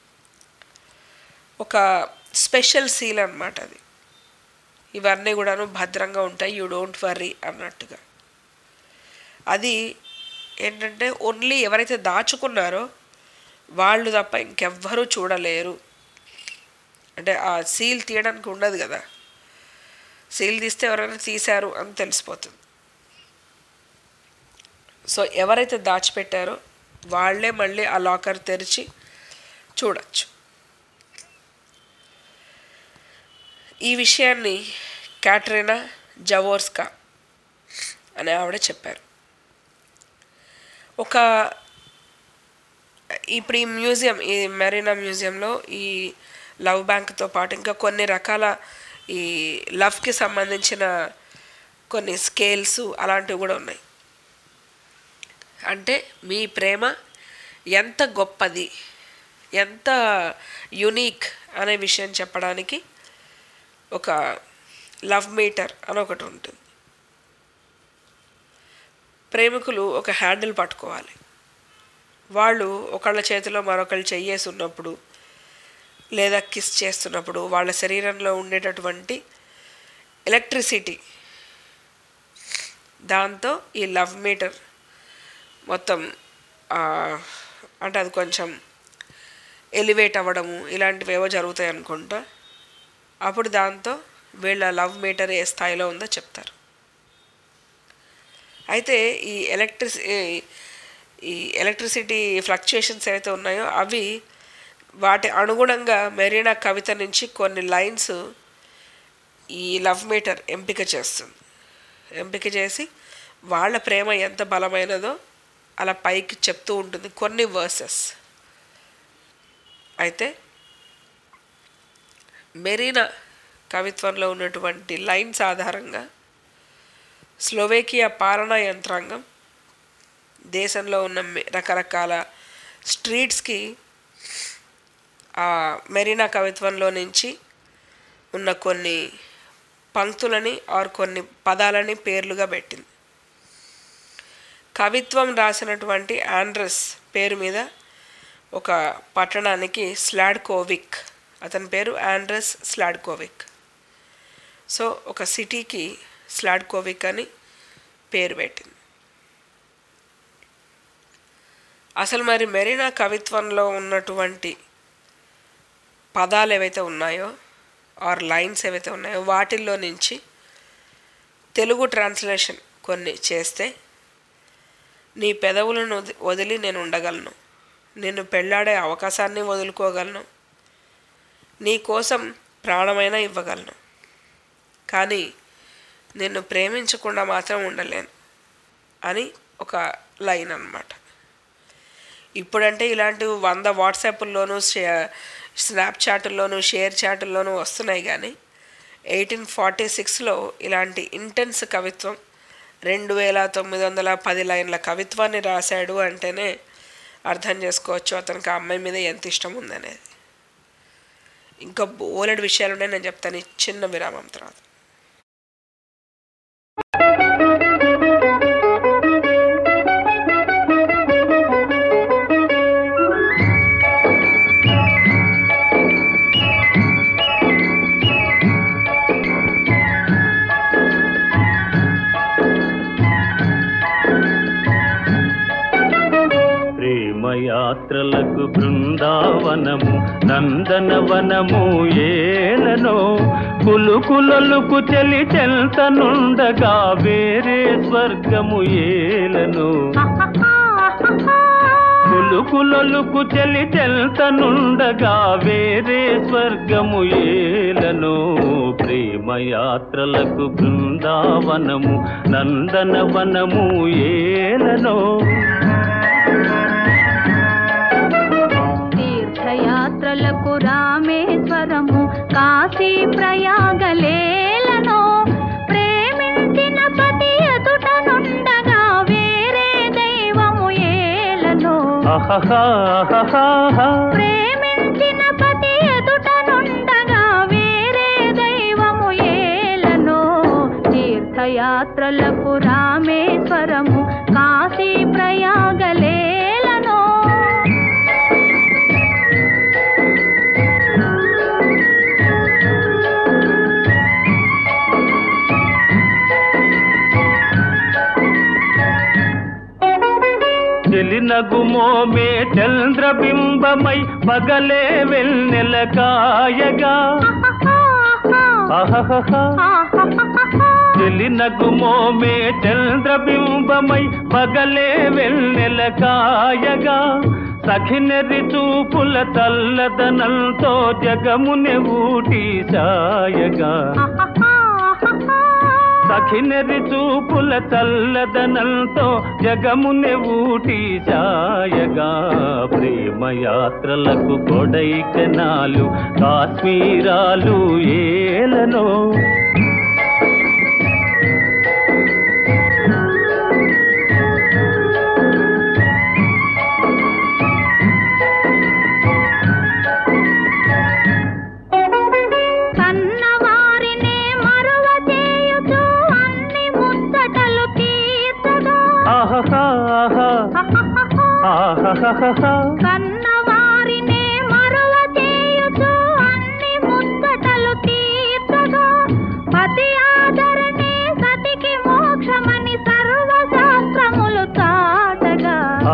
D: ఒక స్పెషల్ సీల్ అన్నమాట అది ఇవన్నీ కూడాను భద్రంగా ఉంటాయి యూ డోంట్ వర్రీ అన్నట్టుగా అది ఏంటంటే ఓన్లీ ఎవరైతే దాచుకున్నారో వాళ్ళు తప్ప ఇంకెవ్వరూ చూడలేరు అంటే ఆ సీల్ తీయడానికి ఉండదు కదా సీల్ తీస్తే ఎవరైనా తీశారు అని తెలిసిపోతుంది సో ఎవరైతే దాచిపెట్టారో వాళ్ళే మళ్ళీ ఆ లాకర్ తెరిచి చూడొచ్చు ఈ విషయాన్ని క్యాటరీనా జవోర్స్కా అనే ఆవిడ చెప్పారు ఒక ఇప్పుడు ఈ మ్యూజియం ఈ మెరీనా మ్యూజియంలో ఈ లవ్ బ్యాంక్తో పాటు ఇంకా కొన్ని రకాల ఈ లవ్కి సంబంధించిన కొన్ని స్కేల్స్ అలాంటివి కూడా ఉన్నాయి అంటే మీ ప్రేమ ఎంత గొప్పది ఎంత యునీక్ అనే విషయం చెప్పడానికి ఒక లవ్ మీటర్ అని ఒకటి ఉంటుంది ప్రేమికులు ఒక హ్యాండిల్ పట్టుకోవాలి వాళ్ళు ఒకళ్ళ చేతిలో మరొకళ్ళు చెయ్యేసి ఉన్నప్పుడు లేదా కిస్ చేస్తున్నప్పుడు వాళ్ళ శరీరంలో ఉండేటటువంటి ఎలక్ట్రిసిటీ దాంతో ఈ లవ్ మీటర్ మొత్తం ఆ, అంటే అది కొంచెం ఎలివేట్ అవ్వడము ఇలాంటివి ఏవో జరుగుతాయి అనుకుంటా అప్పుడు దాంతో వీళ్ళ లవ్ మీటర్ ఏ స్థాయిలో ఉందో చెప్తారు అయితే ఈ ఎలక్ట్రిసి ఈ ఎలక్ట్రిసిటీ ఫ్లక్చుయేషన్స్ ఏవైతే ఉన్నాయో అవి వాటి అనుగుణంగా మెరీనా కవిత నుంచి కొన్ని లైన్స్ ఈ లవ్ మీటర్ ఎంపిక చేస్తుంది ఎంపిక చేసి వాళ్ళ ప్రేమ ఎంత బలమైనదో అలా పైకి చెప్తూ ఉంటుంది కొన్ని వర్సెస్ అయితే మెరీనా కవిత్వంలో ఉన్నటువంటి లైన్స్ ఆధారంగా స్లోవేకియా పాలనా యంత్రాంగం దేశంలో ఉన్న మె- రకరకాల స్ట్రీట్స్కి ఆ మెరీనా కవిత్వంలో నుంచి ఉన్న కొన్ని పంక్తులని ఆర్ కొన్ని పదాలని పేర్లుగా పెట్టింది కవిత్వం రాసినటువంటి ఆండ్రస్ పేరు మీద ఒక పట్టణానికి స్లాడ్కోవిక్ అతని పేరు ఆండ్రస్ స్లాడ్కోవిక్ సో ఒక సిటీకి స్లాడ్కోవిక్ అని పేరు పెట్టింది అసలు మరి మెరీనా కవిత్వంలో ఉన్నటువంటి పదాలు ఏవైతే ఉన్నాయో ఆర్ లైన్స్ ఏవైతే ఉన్నాయో వాటిల్లో నుంచి తెలుగు ట్రాన్స్లేషన్ కొన్ని చేస్తే నీ పెదవులను వది- వదిలి నేను ఉండగలను నిన్ను పెళ్ళాడే అవకాశాన్ని వదులుకోగలను నీ కోసం ప్రాణమైనా ఇవ్వగలను కానీ నిన్ను ప్రేమించకుండా మాత్రం ఉండలేను అని ఒక లైన్ అన్నమాట ఇప్పుడంటే ఇలాంటివి వంద వాట్సాప్ల్లోనూ స్నాప్చాట్ల్లోనూ షేర్ చాట్ల్లోనూ వస్తున్నాయి కానీ ఎయిటీన్ ఫార్టీ సిక్స్లో ఇలాంటి ఇంటెన్స్ కవిత్వం రెండు వేల తొమ్మిది వందల పది లైన్ల కవిత్వాన్ని రాశాడు అంటేనే అర్థం చేసుకోవచ్చు అతనికి ఆ అమ్మాయి మీద ఎంత ఇష్టం ఉందనేది ఇంకా బోలెడు విషయాలు ఉన్నాయి నేను చెప్తాను ఈ చిన్న విరామం తర్వాత
E: ప్రేమయాత్రలకు బృందావనము నందనవనము ఏలనో కులుకులలుకు చెలి చెల్తనుండగా వేరే స్వర్గము ఏలను కులుకులలుకు చెలి చెల్తనుండగా వేరే స్వర్గము ఏలను ప్రేమయాత్రలకు బృందావనము నందనవనము ఏలను
F: తీర్థయాత్రలకు రామేశ్వరము కాశీ ప్రయాగలేలను ప్రేమించిన పతి ఎదుట నుండగా వేరే దైవము ఏలను
E: అహహా
F: ప్రేమించిన పతి ఎదుట నుండగా వేరే దైవము ఏలను తీర్థయాత్రలకు రామేశ్వరము కాశీ ప్రయాగలేలను
E: చెలినగుమోమే చంద్రబింబమై పగలే వెన్నెల కాయగా అహహహా చెలినగుమోమే చంద్రబింబమై పగలే వెన్నెల కాయగా సఖినెరి చూపుల తల్లదనంతో జగమునె ఊటి సాయగా సఖినెరి చూపుల చల్లదనంతో జగమునె ఊటి సాయగా ప్రేమయాత్రలకు కొడైకెనాలు కాశ్మీరాలు ఏలనో
F: కన్నవారినే మరువ చేయుచు అన్ని ముచ్చటలు తీర్చగా
E: ఆహాహా ఆహాహా
F: కన్నవారినే మరువ చేయుచు అన్ని ముచ్చటలు తీర్చగా పతి ఆదరణే సతికి మోక్షమని సర్వశాస్త్రములు చాటగా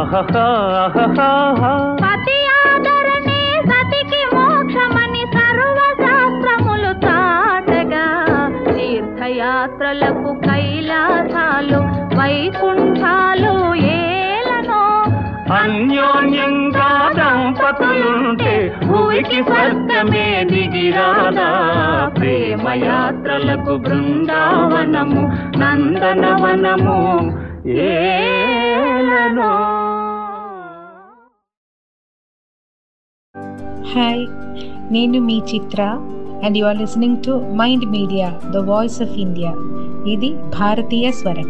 E: ఆహాహా
F: పతి ఆదరణే సతికి మోక్షమని సర్వశాస్త్రములు చాటగా తీర్థయాత్రలకు కైలాసాలు వైకుంఠాలు ఏలనో
E: అన్యోన్యంగా దంపతులుంటే భూమికి స్వర్గమే దిగిరాదా ప్రేమయాత్రలకు బృందావనము నందనవనము ఏలనో
J: హాయ్ నేను మీ చిత్ర and you are listening to Mind Media, the voice of India. ఇది భారతీయ స్వరం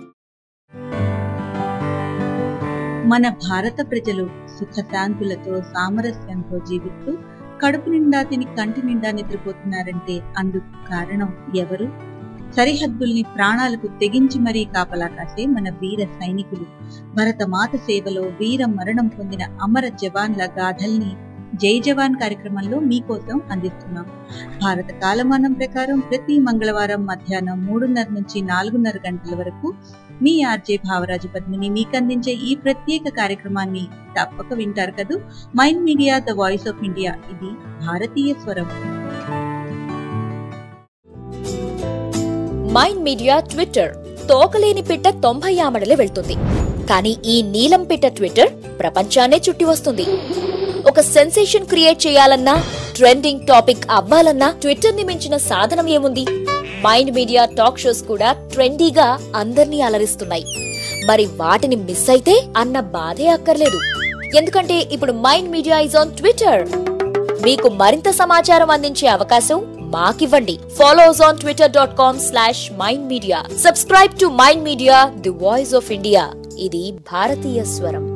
K: మన భారత ప్రజలు సుఖశాంతులతో సామరస్యంతో జీవిస్తూ కడుపు నిండా తిని కంటి నిండా నిద్రపోతున్నారంటే అందుకు కారణం ఎవరు సరిహద్దుల్ని ప్రాణాలకు తెగించి మరీ కాపలా కాసే మన వీర సైనికులు భరతమాత సేవలో వీర మరణం పొందిన అమర జవాన్ల గాథల్ని జై జవాన్ కార్యక్రమంలో మీకోసం అందిస్తున్నాం భారత కాలమానం ప్రకారం ప్రతి మంగళవారం మధ్యాహ్నం మూడున్నర నుంచి నాలుగున్నర గంటల వరకు మీ ఆర్జే భావరాజు పద్మిని మీకు అందించే ఈ ప్రత్యేక కార్యక్రమాన్ని తప్పక వింటారు కదూ mind media the voice of India ఇది భారతీయ స్వరం
I: మైండ్ మీడియా ట్విట్టర్ తోకలేని పిట్ట తొంభై ఆమడలే వెళ్తుంది కానీ ఈ నీలం పిట్ట ట్విట్టర్ ప్రపంచాన్నే చుట్టి వస్తుంది ఒక సెన్సేషన్ క్రియేట్ చేయాలన్నా ట్రెండింగ్ టాపిక్ అవ్వాలన్నా ట్విట్టర్ ని మించిన సాధనం ఏముంది మైండ్ మీడియా టాక్ షోస్ కూడా ట్రెండీగా అందర్నీ అలరిస్తున్నాయి మరి వాటిని మిస్ అయితే అన్న బాధే అక్కర్లేదు ఎందుకంటే ఇప్పుడు Mind Media is on Twitter మీకు మరింత సమాచారం అందించే అవకాశం మాకివ్వండి follow us on Twitter dot com slash Mind Media subscribe to mind media the voice of India ఇది భారతీయ స్వరం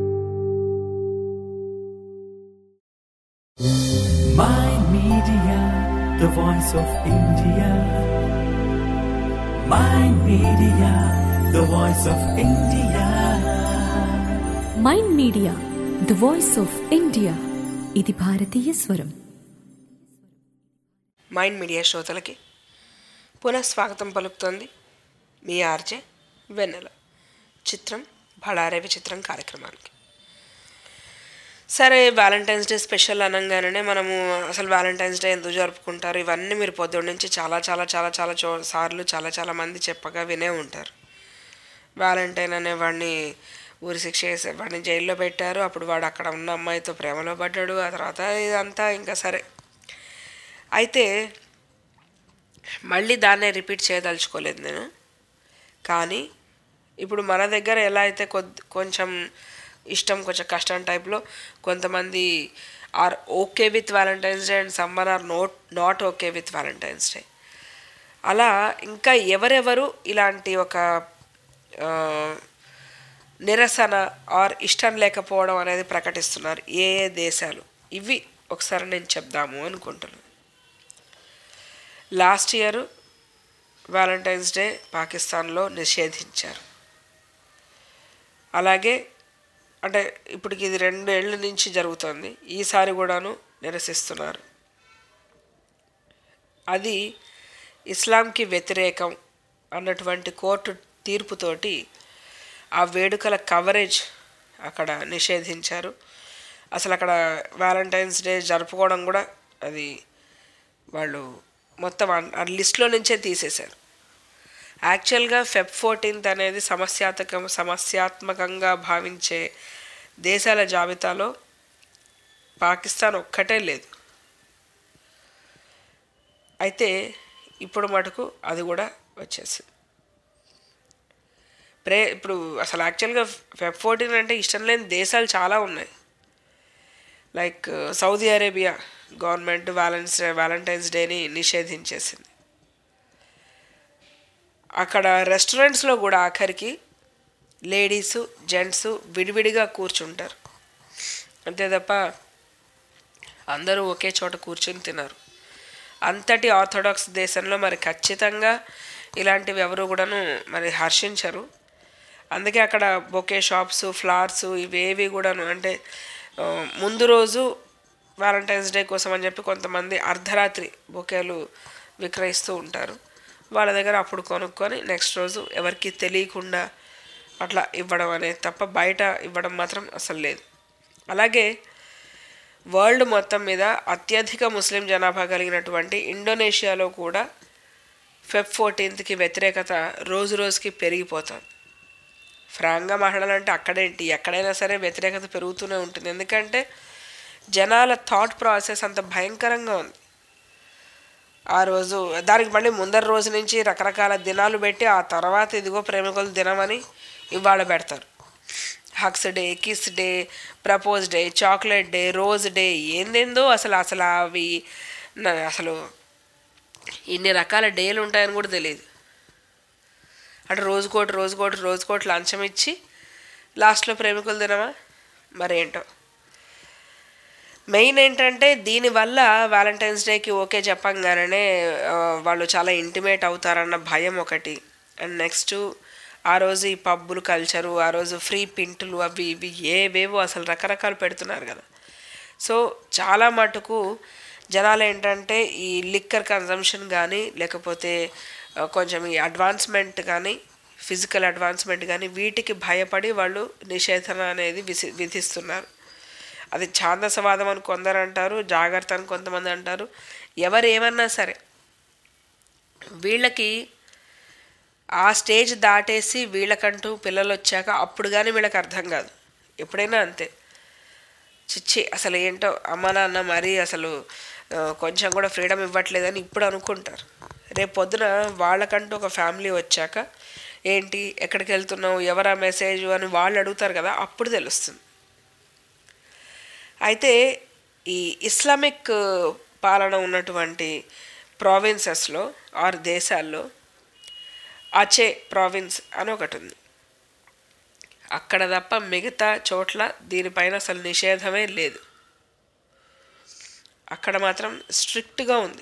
A: Mind Media, the voice of India. Mind Media, the voice of India.
B: Mind media the voice of India ఇది భారతీయ స్వరం
D: mind media శ్రోతలకి పునఃస్వాగతం పలుకుతోంది మీ RJ వెన్నెల చిత్రం బళారే విచిత్రం కార్యక్రమానికి సరే వ్యాలంటైన్స్ డే స్పెషల్ అనగానే మనము అసలు వ్యాలంటైన్స్ డే ఎందుకు జరుపుకుంటారు ఇవన్నీ మీరు పొద్దున్న నుంచి చాలా చాలా చాలా చాలా చో సార్లు చాలా చాలా మంది చెప్పగా వినే ఉంటారు వ్యాలంటైన్ అనే వాడిని ఊరి శిక్ష చేసే వాడిని జైల్లో పెట్టారు అప్పుడు వాడు అక్కడ ఉన్న అమ్మాయితో ప్రేమలో పడ్డాడు ఆ తర్వాత ఇదంతా ఇంకా సరే అయితే మళ్ళీ దాన్నే రిపీట్ చేయదలుచుకోలేదు నేను కానీ ఇప్పుడు మన దగ్గర ఎలా అయితే కొద్ది కొంచెం ఇష్టం కొంచెం కష్టం టైప్లో కొంతమంది are okay with valentine's day and someone are not not okay with valentine's day అలా ఇంకా ఎవరెవరు ఇలాంటి ఒక ఆ, నిరసన ఆర్ ఇష్టం లేకపోవడం అనేది ప్రకటిస్తున్నారు ఏ ఏ దేశాలు ఇవి ఒకసారి నేను చెప్దాము అనుకుంటున్నాను లాస్ట్ ఇయర్ వ్యాలంటైన్స్ డే పాకిస్తాన్లో నిషేధించారు అలాగే అంటే ఇప్పటికి ఇది రెండు ఏళ్ళ నుంచి జరుగుతుంది ఈసారి కూడాను నిరసిస్తున్నారు అది ఇస్లాంకి వ్యతిరేకం అన్నటువంటి కోర్టు తీర్పుతోటి ఆ వేడుకల కవరేజ్ అక్కడ నిషేధించారు అసలు అక్కడ వ్యాలంటైన్స్ డే జరుపుకోవడం కూడా అది వాళ్ళు మొత్తం ఆ- ఆ లిస్ట్లో నుంచే తీసేశారు యాక్చువల్గా ఫెబ్ ఫోర్టీన్త్ అనేది సమస్యాత్మక సమస్యాత్మకంగా భావించే దేశాల జాబితాలో పాకిస్తాన్ ఒక్కటే లేదు అయితే ఇప్పుడు మటుకు అది కూడా వచ్చేసింది ప్రే ఇప్పుడు అసలు యాక్చువల్గా ఫెబ్ ఫోర్టీన్ అంటే ఇష్టం లేని దేశాలు చాలా ఉన్నాయి లైక్ సౌదీ అరేబియా గవర్నమెంట్ వ్యాలెన్స్ వ్యాలంటైన్స్ డేని నిషేధించేసింది అక్కడ రెస్టారెంట్స్లో కూడా ఆఖరికి లేడీస్ జెంట్స్ విడివిడిగా కూర్చుంటారు అంతే తప్ప అందరూ ఒకే చోట కూర్చుని తినరు అంతటి ఆర్థడాక్స్ దేశంలో మరి ఖచ్చితంగా ఇలాంటివి ఎవరు కూడాను మరి హర్షించరు అందుకే అక్కడ బొకే షాప్స్ ఫ్లవర్స్ ఇవేవి కూడాను అంటే ఆ, ముందు రోజు వ్యాలంటైన్స్ డే కోసం అని చెప్పి కొంతమంది అర్ధరాత్రి బొకేలు విక్రయిస్తూ ఉంటారు వాళ్ళ దగ్గర అప్పుడు కొనుక్కొని నెక్స్ట్ రోజు ఎవరికి తెలియకుండా అట్లా ఇవ్వడం అనేది తప్ప బయట ఇవ్వడం మాత్రం అసలు లేదు అలాగే వరల్డ్ మొత్తం మీద అత్యధిక ముస్లిం జనాభా కలిగినటువంటి ఇండోనేషియాలో కూడా ఫెబ్ ఫోర్టీన్త్కి వ్యతిరేకత రోజు రోజుకి పెరిగిపోతుంది ఫ్రాంక్గా మాట్లాడాలంటే అక్కడేంటి ఎక్కడైనా సరే వ్యతిరేకత పెరుగుతూనే ఉంటుంది ఎందుకంటే జనాల థాట్ ప్రాసెస్ అంత భయంకరంగా ఉంది ఆ రోజు దానికి మళ్ళీ ముందర రోజు నుంచి రకరకాల దినాలు పెట్టి ఆ తర్వాత ఇదిగో ప్రేమికుల దినం అని ఇవాళ పెడతారు hugs day kiss day propose day chocolate day rose day ఏందేందో అసలు అసలు అవి నా అసలు ఇన్ని రకాల డేలు ఉంటాయని కూడా తెలియదు అంటే రోజుకోటి రోజుకోటి రోజుకోటి లంచం ఇచ్చి లాస్ట్లో ప్రేమికులు తినమా మరేంటో మెయిన్ ఏంటంటే దీనివల్ల వ్యాలంటైన్స్ డేకి ఓకే చెప్పంగానే ఆ, వాళ్ళు చాలా ఇంటిమేట్ అవుతారన్న భయం ఒకటి అండ్ నెక్స్ట్ ఆ రోజు ఈ పబ్బులు కల్చరు ఆ రోజు ఫ్రీ పింటులు అవి ఇవి ఏవేవో అసలు రకరకాలు పెడుతున్నారు కదా సో చాలా మటుకు జనాలు ఏంటంటే ఈ లిక్కర్ కన్జంప్షన్ కానీ లేకపోతే ఆ, కొంచెం ఈ అడ్వాన్స్మెంట్ కానీ ఫిజికల్ అడ్వాన్స్మెంట్ కానీ వీటికి భయపడి వాళ్ళు నిషేధన అనేది విసి విధిస్తున్నారు అది ఛాందసవాదం అని కొందరు అంటారు జాగ్రత్త అని కొంతమంది అంటారు ఎవరు ఏమన్నా సరే వీళ్ళకి ఆ స్టేజ్ దాటేసి వీళ్ళకంటూ పిల్లలు వచ్చాక అప్పుడు కానీ వీళ్ళకి అర్థం కాదు ఎప్పుడైనా అంతే చిచ్చి అసలు ఏంటో అమ్మ నాన్న మరీ అసలు ఆ, కొంచెం కూడా ఫ్రీడమ్ ఇవ్వట్లేదని ఇప్పుడు అనుకుంటారు రేపు పొద్దున వాళ్ళకంటూ ఒక ఫ్యామిలీ వచ్చాక ఏంటి ఎక్కడికి వెళ్తున్నావు ఎవరా మెసేజ్ అని వాళ్ళు అడుగుతారు కదా అప్పుడు తెలుస్తుంది అయితే ఈ ఇస్లామిక్ పాలన ఉన్నటువంటి ప్రావిన్సెస్లో ఆరు దేశాల్లో అచే ప్రావిన్స్ అని ఒకటి ఉంది అక్కడ తప్ప మిగతా చోట్ల దీనిపైన అసలు నిషేధమే లేదు అక్కడ మాత్రం స్ట్రిక్ట్గా ఉంది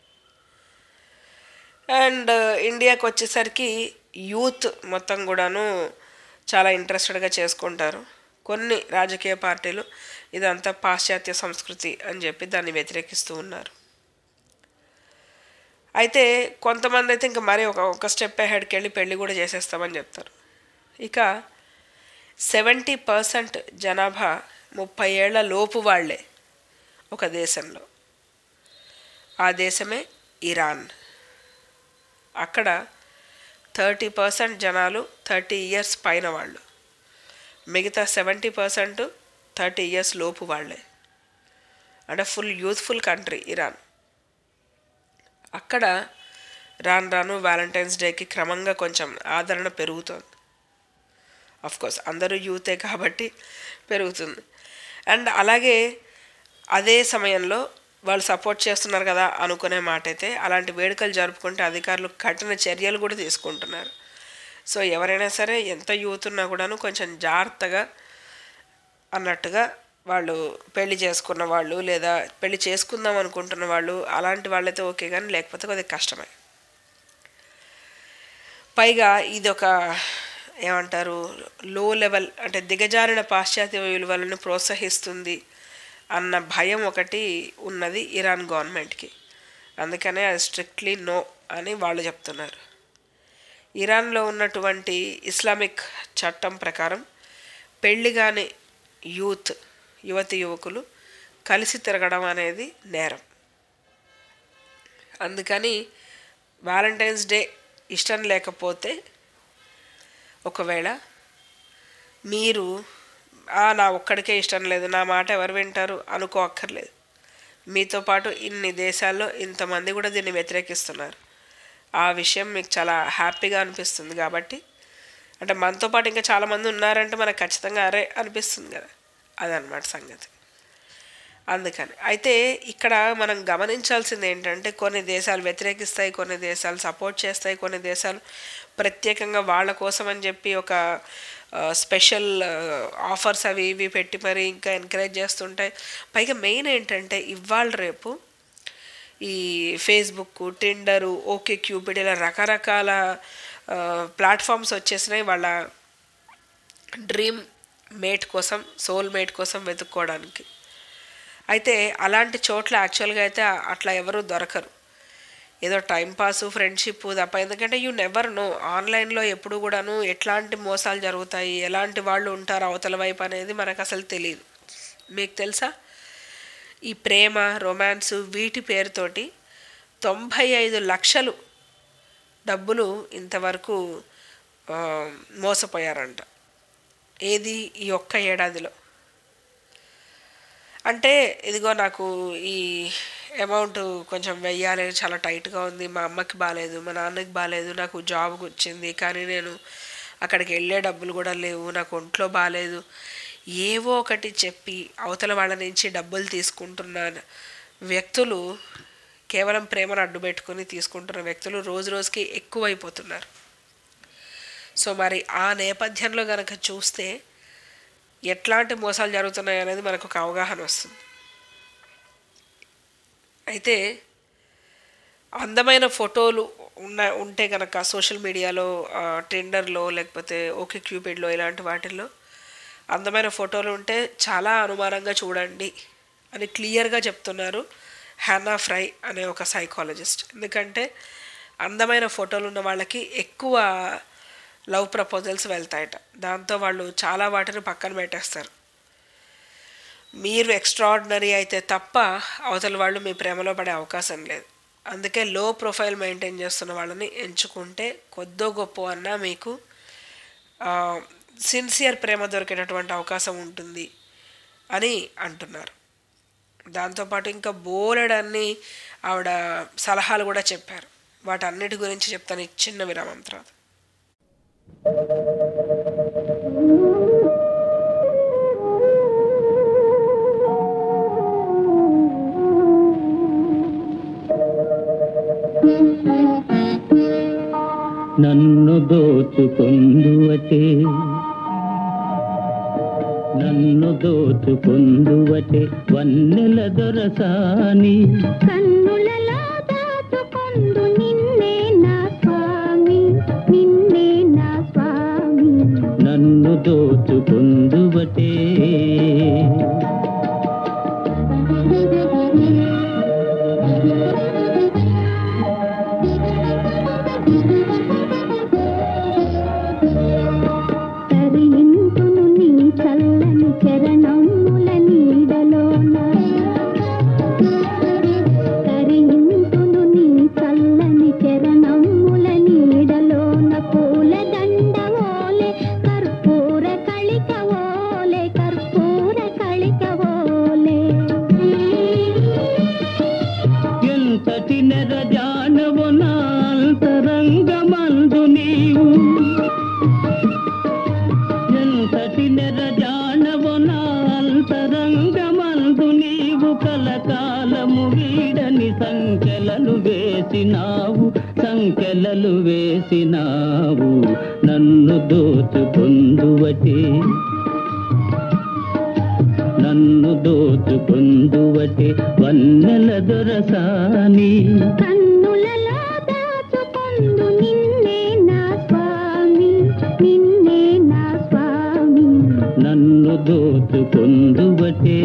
D: అండ్ ఇండియాకి వచ్చేసరికి యూత్ మొత్తం కూడాను చాలా ఇంట్రెస్టెడ్గా చేసుకుంటారు కొన్ని రాజకీయ పార్టీలు ఇదంతా పాశ్చాత్య సంస్కృతి అని చెప్పి దాన్ని వ్యతిరేకిస్తూ ఉన్నారు అయితే కొంతమంది అయితే ఇంకా మరీ ఒక ఒక స్టెప్ హెడ్కి వెళ్ళి పెళ్ళి కూడా చేసేస్తామని చెప్తారు ఇక సెవెంటీ పర్సెంట్ జనాభా ముప్పై ఏళ్ల లోపు వాళ్ళే ఒక దేశంలో ఆ దేశమే ఇరాన్ అక్కడ థర్టీ పర్సెంట్ జనాలు థర్టీ ఇయర్స్ పైన వాళ్ళు మిగతా సెవెంటీ పర్సెంట్ థర్టీ ఇయర్స్ లోపు వాళ్ళే అంటే ఫుల్ యూత్ఫుల్ కంట్రీ ఇరాన్ అక్కడ రాను రాను వ్యాలంటైన్స్ డేకి క్రమంగా కొంచెం ఆదరణ పెరుగుతుంది అఫ్ కోర్స్ అందరూ యూతే కాబట్టి పెరుగుతుంది అండ్ అలాగే అదే సమయంలో వాళ్ళు సపోర్ట్ చేస్తున్నారు కదా అనుకునే మాట అయితే అలాంటి వేడుకలు జరుపుకుంటే అధికారులు కఠిన చర్యలు కూడా తీసుకుంటున్నారు సో ఎవరైనా సరే ఎంత యూత్ ఉన్నా కూడాను కొంచెం జాగ్రత్తగా అన్నట్టుగా వాళ్ళు పెళ్లి చేసుకున్న వాళ్ళు లేదా పెళ్లి చేసుకుందాం అనుకుంటున్న వాళ్ళు అలాంటి వాళ్ళైతే ఓకే కానీ లేకపోతే కొద్దిగా కష్టమే పైగా ఇది ఒక ఏమంటారు లో లెవెల్ అంటే దిగజారిన పాశ్చాత్య విలువలను ప్రోత్సహిస్తుంది అన్న భయం ఒకటి ఉన్నది ఇరాన్ గవర్నమెంట్కి అందుకనే అది స్ట్రిక్ట్లీ నో అని వాళ్ళు చెప్తున్నారు ఇరాన్లో ఉన్నటువంటి ఇస్లామిక్ చట్టం ప్రకారం పెళ్లి కాని యూత్ యువతి యువకులు కలిసి తిరగడం అనేది నేరం అందుకని వ్యాలంటైన్స్ డే ఇష్టం లేకపోతే ఒకవేళ మీరు "ఆ, నా ఒక్కడికే ఇష్టం లేదు నా మాట ఎవరు వింటారు అనుకో అక్కర్లేదు మీతో పాటు ఇన్ని దేశాల్లో ఇంతమంది కూడా దీన్ని వ్యతిరేకిస్తున్నారు ఆ విషయం మీకు చాలా హ్యాపీగా అనిపిస్తుంది కాబట్టి అంటే మనతో పాటు ఇంకా చాలామంది ఉన్నారంటే మనకు ఖచ్చితంగా అరే అనిపిస్తుంది కదా అదనమాట సంగతి అందుకని అయితే ఇక్కడ మనం గమనించాల్సింది ఏంటంటే కొన్ని దేశాలు వ్యతిరేకిస్తాయి కొన్ని దేశాలు సపోర్ట్ చేస్తాయి కొన్ని దేశాలు ప్రత్యేకంగా వాళ్ళ కోసం అని చెప్పి ఒక స్పెషల్ ఆఫర్స్ అవి ఇవి పెట్టి మరి ఇంకా ఎంకరేజ్ చేస్తుంటాయి పైగా మెయిన్ ఏంటంటే ఇవాళ రేపు ఈ ఫేస్బుక్ టిండరు ఓకే క్యూపిడ్ ఇలా రకరకాల ప్లాట్ఫామ్స్ వచ్చేసినాయి వాళ్ళ డ్రీమ్ మేట్ కోసం సోల్ మేట్ కోసం వెతుక్కోవడానికి అయితే అలాంటి చోట్ల యాక్చువల్గా అయితే అట్లా ఎవరు దొరకరు ఏదో టైంపాస్ ఫ్రెండ్షిప్ తప్ప ఎందుకంటే యూ నెవర్ నో ఆన్లైన్లో ఎప్పుడు కూడాను ఎట్లాంటి మోసాలు జరుగుతాయి ఎలాంటి వాళ్ళు ఉంటారు అవతల వైపు అనేది మనకు అసలు తెలియదు మీకు తెలుసా ఈ ప్రేమ రొమాన్స్ వీటి పేరుతోటి తొంభై ఐదు లక్షలు డబ్బులు ఇంతవరకు ఆ, మోసపోయారంట ఏది ఈ ఒక్క ఏడాదిలో అంటే ఇదిగో నాకు ఈ అమౌంట్ కొంచెం వెయ్యాలి చాలా టైట్గా ఉంది మా అమ్మకి బాగాలేదు మా నాన్నకి బాగాలేదు నాకు జాబ్ వచ్చింది కానీ నేను అక్కడికి వెళ్ళే డబ్బులు కూడా లేవు నాకు ఒంట్లో బాగాలేదు ఏవో ఒకటి చెప్పి అవతల వాళ్ళ నుంచి డబ్బులు తీసుకుంటున్న వ్యక్తులు కేవలం ప్రేమను అడ్డుపెట్టుకుని తీసుకుంటున్న వ్యక్తులు రోజు రోజుకి ఎక్కువైపోతున్నారు సో మరి ఆ నేపథ్యంలో కనుక చూస్తే ఎట్లాంటి మోసాలు జరుగుతున్నాయి అనేది మనకు ఒక అవగాహన వస్తుంది అయితే అందమైన ఫోటోలు ఉన్న ఉంటే కనుక సోషల్ మీడియాలో టెండర్లో లేకపోతే ఓకే క్యూపిడ్లో ఇలాంటి వాటిల్లో అందమైన ఫోటోలు ఉంటే చాలా అనుమానంగా చూడండి అని క్లియర్గా చెప్తున్నారు హ్యానా ఫ్రై అనే ఒక సైకాలజిస్ట్ ఎందుకంటే అందమైన ఫోటోలు ఉన్న వాళ్ళకి ఎక్కువ లవ్ ప్రపోజల్స్ వెళ్తాయట దాంతో వాళ్ళు చాలా వాటిని పక్కన పెట్టేస్తారు మీరు ఎక్స్ట్రాడినరీ అయితే తప్ప అవతల వాళ్ళు మీ ప్రేమలో పడే అవకాశం లేదు అందుకే లో ప్రొఫైల్ మెయింటైన్ చేస్తున్న వాళ్ళని ఎంచుకుంటే కొద్దో గొప్ప అన్నా మీకు సిన్సియర్ ప్రేమ దొరికేటటువంటి అవకాశం ఉంటుంది అని అంటున్నారు దాంతోపాటు ఇంకా బోలెడన్ని ఆవిడ సలహాలు కూడా చెప్పారు వాటన్నిటి గురించి చెప్తాను ఈ చిన్న విరామం తర్వాత
E: నన్ను దోచుకొందువటే నన్ను దోచుకొందువటే వన్నెల దొరసాని
F: కన్నులలో దాచుకొందు నిన్నే నా స్వామి నిన్నే నా స్వామి
E: నన్ను దోచుకొందువటే
F: తరింతును నీ చల్లని చరణముల నీడలోన తరింతును నీ చల్లని చరణముల నీడలోన పూల దండవోలే కర్పూర కళికవోలే కర్పూర కళికవోలే
E: ఎంతటి నెరజానవు నాంతరంగమందు నీవు ఎంతటి నెరజానవు నాంతరంగమందు నీవు కలకాలము వీడని సంఖ్యలను వేసినావు సంఖ్యలలు వేసినావు నన్ను దోచుకొందువటే నన్ను దోచుకొందువటే వన్నెల దొరసాని
F: కన్నులలో దాచుకొందు నిన్నే నా స్వామి నిన్నే నా స్వామి
E: నన్ను దోచుకొందువటే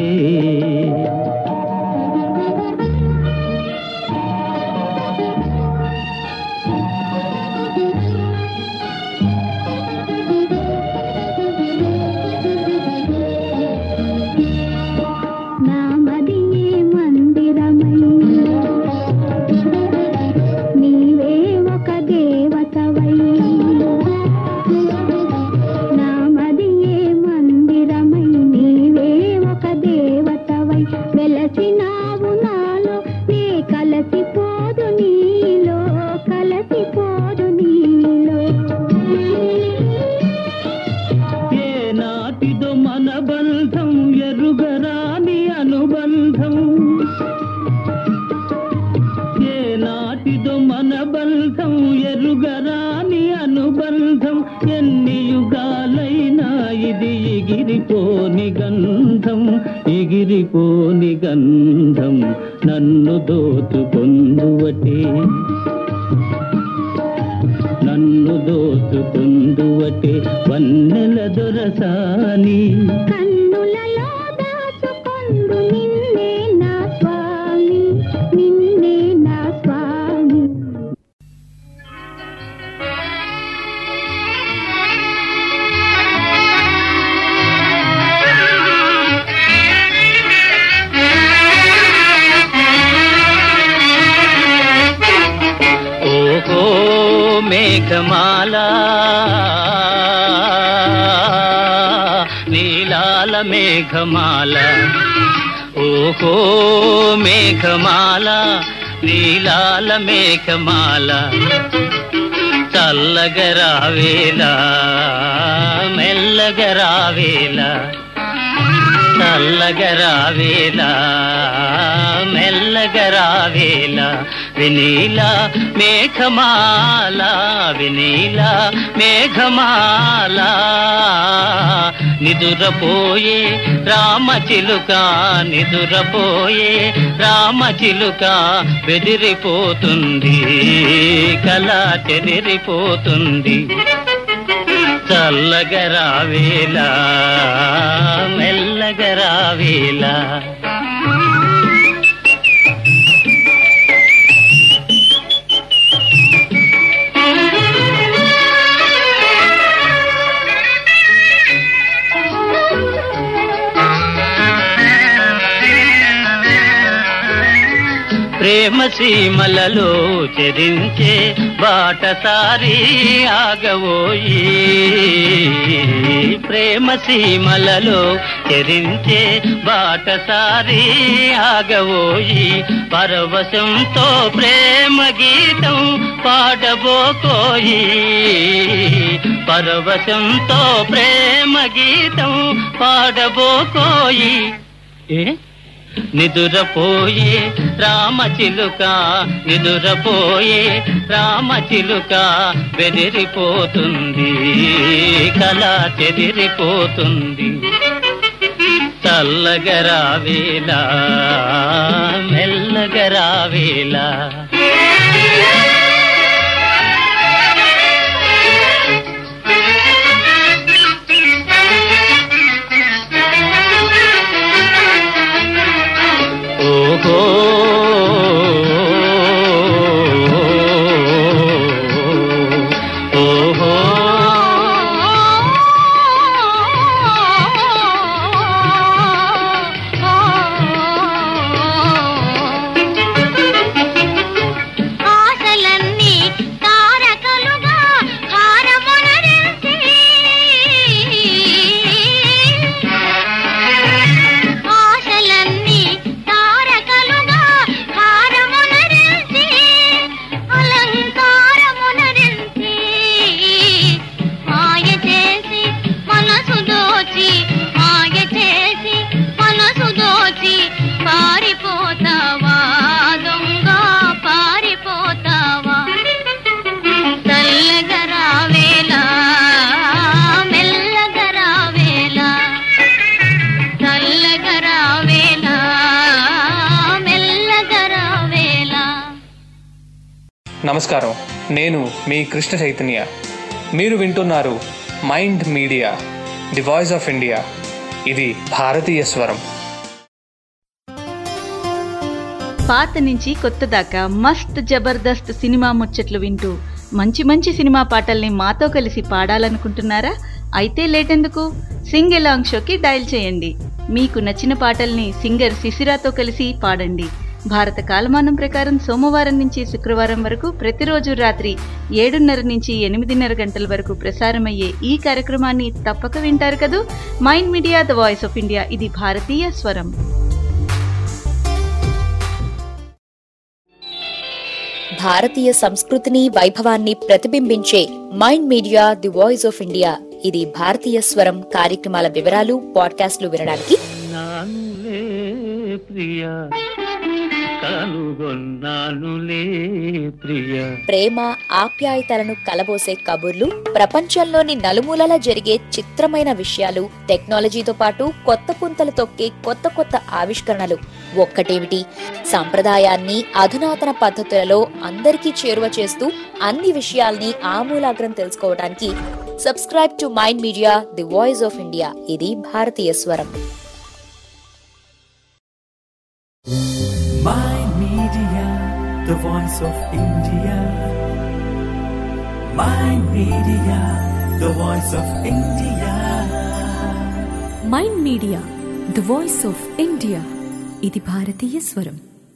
F: నామదియే మందిరమై నీవే ఒక దేవతవై నామదియే మందిరమై నీవే ఒక దేవతవై వెలసినావు నాలో నే కలసిపోదు నీలో కలసిపోదు నీలో
E: ఏ నాటిదో మన బంధం ఎరుగరాని అనుబంధం ఏ నాటిదో మన బంధం ఎరుగరాని అనుబంధం ఎన్ని యుగాలైనా ఇది ఎగిరిపోని గంధం ఎగిరిపోని గంధం నన్ను దోచుకొందువటే నన్ను దోచుకుందువటే వన్నెల దొరసాని
F: కన్నులలో దాచుకొందు నిన్నే నా స్వామి నిన్నే నా స్వామి
E: ఓహో మేఘమాల నీలాల మేఘమాల ఓహో మేఘమాల నీలాల మేఘమాల చల్లగరావేలా మెల్లగరావేలా చల్లగరావేలా మెల్లగరావేలా వినీల మేఘమాల వినీల మేఘమాల నిదురపోయే రామచిలుక నిదురపోయే రామచిలుక బెదిరిపోతుంది కళ చెదిరిపోతుంది చల్లగరావేలా మెల్లగరావేలా ప్రేమ సీమలలో చెరించే బాటసారి ఆగవోయి ప్రేమ సీమలలో చెరించే బాటసారి ఆగవోయి పరవశంతో ప్రేమ గీతం పాడబోకోయి పరవశంతో ప్రేమ గీతం పాడబోకోయి ఏ నిదురపోయే రామచిలుక నిదురపోయే రామచిలుక బెదిరిపోతుంది కళ చెదిరిపోతుంది చల్లగరావేలా మెల్లగరావేలా ఓహో ఓహో
F: ఆశలన్నీ తారకలుగా హారమునరించి ఆశలన్నీ తారకలుగా హారమునరించి అలంకారమునరించి మాయ చేసి మనసు దోచి మాయ చేసి మనసు దోచి పారిపోతావా దొంగ పారిపోతావా చల్లగరావేలా మెల్లగరావేలా చల్లగరావేలా మెల్లగరావేలా
L: నమస్కారం నేను మీ కృష్ణ చైతన్య మీరు వింటున్నారు Mind media the voice of India ఇది భారతీయ స్వరం
K: పాత నుంచి కొత్త దాకా మస్త్ జబర్దస్త్ సినిమా ముచ్చట్లు వింటూ మంచి మంచి సినిమా పాటల్ని మాతో కలిసి పాడాలనుకుంటున్నారా అయితే లేటెందుకు సింగ్ ఎలాంగ్ షోకి డయల్ చేయండి మీకు నచ్చిన పాటల్ని సింగర్ శిశిరాతో కలిసి పాడండి భారత కాలమానం ప్రకారం సోమవారం నుంచి శుక్రవారం వరకు ప్రతిరోజు రాత్రి ఏడున్నర నుంచి ఎనిమిదిన్నర గంటల వరకు ప్రసారమయ్యే ఈ కార్యక్రమాన్ని తప్పక వింటారు కదూ mind media the voice of India ఇది భారతీయ స్వరం
I: భారతీయ సంస్కృతిని వైభవాన్ని ప్రతిబింబించే mind media the voice of India ఇది భారతీయ స్వరం కార్యక్రమాల వివరాలు పాడ్కాస్ట్లు వినడానికి
E: నానులే ప్రియా కనుగొన్నానులే ప్రియా
I: ప్రేమ ఆప్యాయతలను కలబోసే కబుర్లు ప్రపంచంలోని నలుమూలలా జరిగే చిత్రమైన విషయాలు టెక్నాలజీతో పాటు కొత్త పుంతలు తొక్కే కొత్త కొత్త ఆవిష్కరణలు ఒక్కటేమిటి సంప్రదాయాన్ని అధునాతన పద్ధతులలో అందరికీ చేరువ చేస్తూ అన్ని విషయాల్ని ఆమూలాగ్రం తెలుసుకోవడానికి subscribe to mind media the voice of India ఇది భారతీయ స్వరం
A: Mind Media, the voice of India. Mind Media, the voice of India.
B: Mind media the voice of India ఇది భారతీయ స్వరం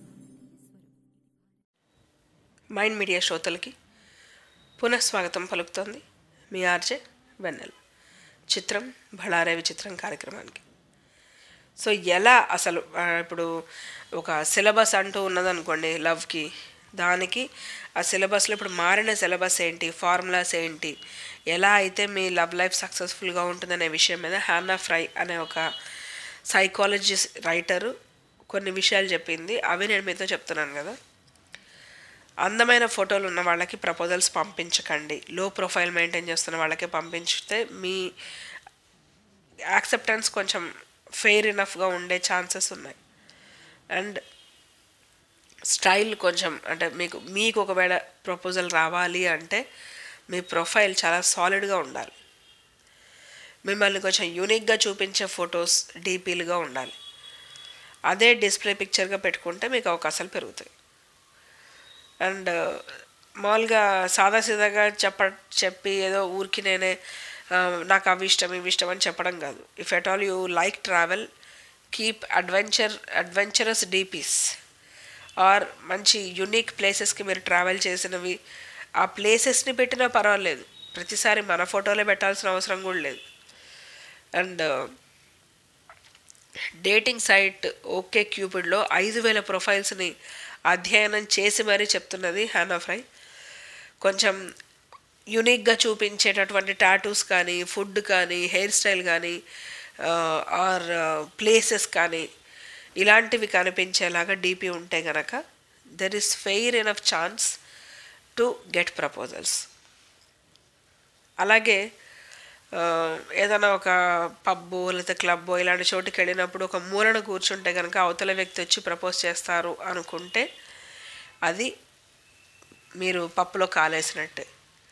D: మైండ్ మీడియా శ్రోతలకి పునఃస్వాగతం పలుకుతోంది మీ ఆర్జే వెన్నెల్ చిత్రం బళారే విచిత్రం కార్యక్రమానికి సో ఎలా అసలు ఆ, ఇప్పుడు ఒక సిలబస్ అంటూ ఉన్నదనుకోండి లవ్కి దానికి ఆ సిలబస్లో ఇప్పుడు మారిన సిలబస్ ఏంటి ఫార్ములాస్ ఏంటి ఎలా అయితే మీ లవ్ లైఫ్ సక్సెస్ఫుల్గా ఉంటుందనే విషయం మీద హ్యాన్నా ఫ్రై అనే ఒక సైకాలజిస్ట్ రైటరు కొన్ని విషయాలు చెప్పింది అవి నేను మీతో చెప్తున్నాను కదా అందమైన ఫోటోలు ఉన్న వాళ్ళకి ప్రపోజల్స్ పంపించకండి లో ప్రొఫైల్ మెయింటైన్ చేస్తున్న వాళ్ళకి పంపించితే మీ యాక్సెప్టెన్స్ కొంచెం ఫెయిర్ ఇనఫ్గా ఉండే ఛాన్సెస్ ఉన్నాయి అండ్ స్టైల్ కొంచెం అంటే మీకు మీకు ఒకవేళ ప్రపోజల్ రావాలి అంటే మీ ప్రొఫైల్ చాలా సాలిడ్గా ఉండాలి మిమ్మల్ని కొంచెం యూనిక్గా చూపించే ఫొటోస్ డీపీలుగా ఉండాలి అదే డిస్ప్లే పిక్చర్గా పెట్టుకుంటే మీకు అవకాశాలు పెరుగుతాయి అండ్ మామూలుగా సాదాసీదాగా చెప్ప చెప్పి ఏదో ఊరికి నేనే ఆ, నాకు అవి ఇష్టం ఇవి ఇష్టం అని చెప్పడం కాదు if at all you like travel keep adventure adventurous DPs or మంచి యునిక్ ప్లేసెస్కి మీరు ట్రావెల్ చేసినవి ఆ ప్లేసెస్ని పెట్టినా పర్వాలేదు ప్రతిసారి మన ఫోటోలే పెట్టాల్సిన అవసరం కూడా లేదు అండ్ డేటింగ్ సైట్ ఓకే క్యూపిడ్లో ఐదు వేల ప్రొఫైల్స్ని అధ్యయనం చేసి మరీ చెప్తున్నది హ్యానా ఫ్రై కొంచెం యునిక్గా చూపించేటటువంటి టాటూస్ కానీ ఫుడ్ కానీ హెయిర్ స్టైల్ కానీ ఆర్ ప్లేసెస్ కానీ ఇలాంటివి కనిపించేలాగా డీపీ ఉంటే గనక there is fair enough chance to get proposals అలాగే ఆ, ఏదైనా ఒక పబ్బు లేకపోతే క్లబ్బో ఇలాంటి చోటుకి వెళ్ళినప్పుడు ఒక మూలన కూర్చుంటే కనుక అవతల వ్యక్తి వచ్చి ప్రపోజ్ చేస్తారు అనుకుంటే అది మీరు పప్పులో కాలేసినట్టే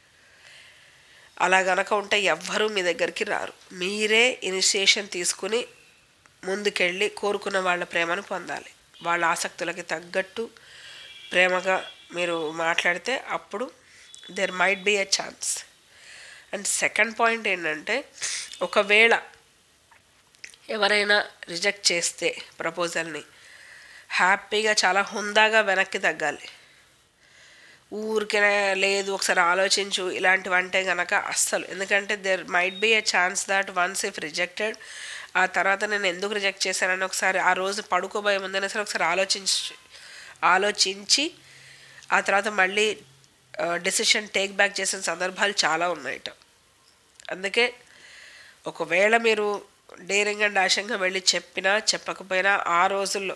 D: అలా గనక ఉంటే ఎవ్వరూ మీ దగ్గరికి రారు మీరే ఇనిషియేషన్ తీసుకుని ముందుకెళ్ళి కోరుకున్న వాళ్ళ ప్రేమను పొందాలి వాళ్ళ ఆసక్తులకి తగ్గట్టు ప్రేమగా మీరు మాట్లాడితే అప్పుడు there might be a chance and second point ఏంటంటే ఒకవేళ ఎవరైనా రిజెక్ట్ చేస్తే ప్రపోజల్ని హ్యాపీగా చాలా హుందాగా వెనక్కి తగ్గాలి ఊరికే లేదు ఒకసారి ఆలోచించు ఇలాంటివి అంటే కనుక అస్సలు ఎందుకంటే there might be a chance that once if rejected ఆ తర్వాత నేను ఎందుకు రిజెక్ట్ చేశానని ఒకసారి ఆ రోజు పడుకోబోయే ముందైనా సరే ఒకసారి ఆలోచించి ఆలోచించి ఆ తర్వాత మళ్ళీ డెసిషన్ టేక్ బ్యాక్ చేసిన సందర్భాలు చాలా ఉన్నాయట అందుకే ఒకవేళ మీరు డేరింగ్ అండ్ డాషంగా వెళ్ళి చెప్పినా చెప్పకపోయినా ఆ రోజుల్లో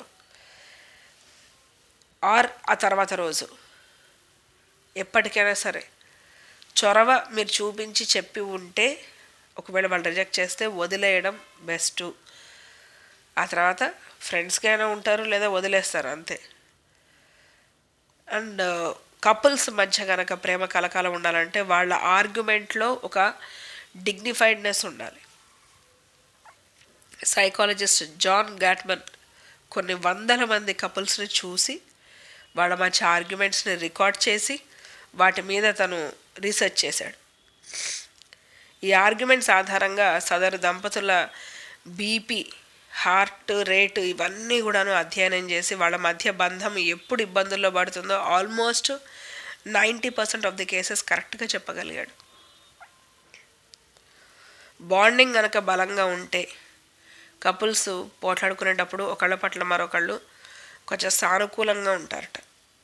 D: ఆర్ ఆ తర్వాత రోజు ఎప్పటికైనా సరే చొరవ మీరు చూపించి చెప్పి ఉంటే ఒకవేళ వాళ్ళు రిజెక్ట్ చేస్తే వదిలేయడం బెస్ట్ ఆ తర్వాత ఫ్రెండ్స్కైనా ఉంటారు లేదా వదిలేస్తారు అంతే అండ్ కపుల్స్ మధ్య కనుక ప్రేమ కలకాలం ఉండాలంటే వాళ్ళ ఆర్గ్యుమెంట్లో ఒక డిగ్నిఫైడ్నెస్ ఉండాలి సైకాలజిస్ట్ జాన్ గాట్మన్ కొన్ని వందల మంది కపుల్స్ని చూసి వాళ్ళ మధ్య ఆర్గ్యుమెంట్స్ని రికార్డ్ చేసి వాటి మీద తను రీసెర్చ్ చేశాడు ఈ ఆర్గ్యుమెంట్స్ ఆధారంగా సదరు దంపతుల బీపీ హార్ట్ రేటు ఇవన్నీ కూడాను అధ్యయనం చేసి వాళ్ళ మధ్య బంధం ఎప్పుడు ఇబ్బందుల్లో పడుతుందో almost ninety percent of the cases కరెక్ట్గా చెప్పగలిగాడు బాండింగ్ కనుక బలంగా ఉంటే కపుల్స్ పోట్లాడుకునేటప్పుడు ఒకళ్ళ పట్ల మరొకళ్ళు కొంచెం సానుకూలంగా ఉంటారట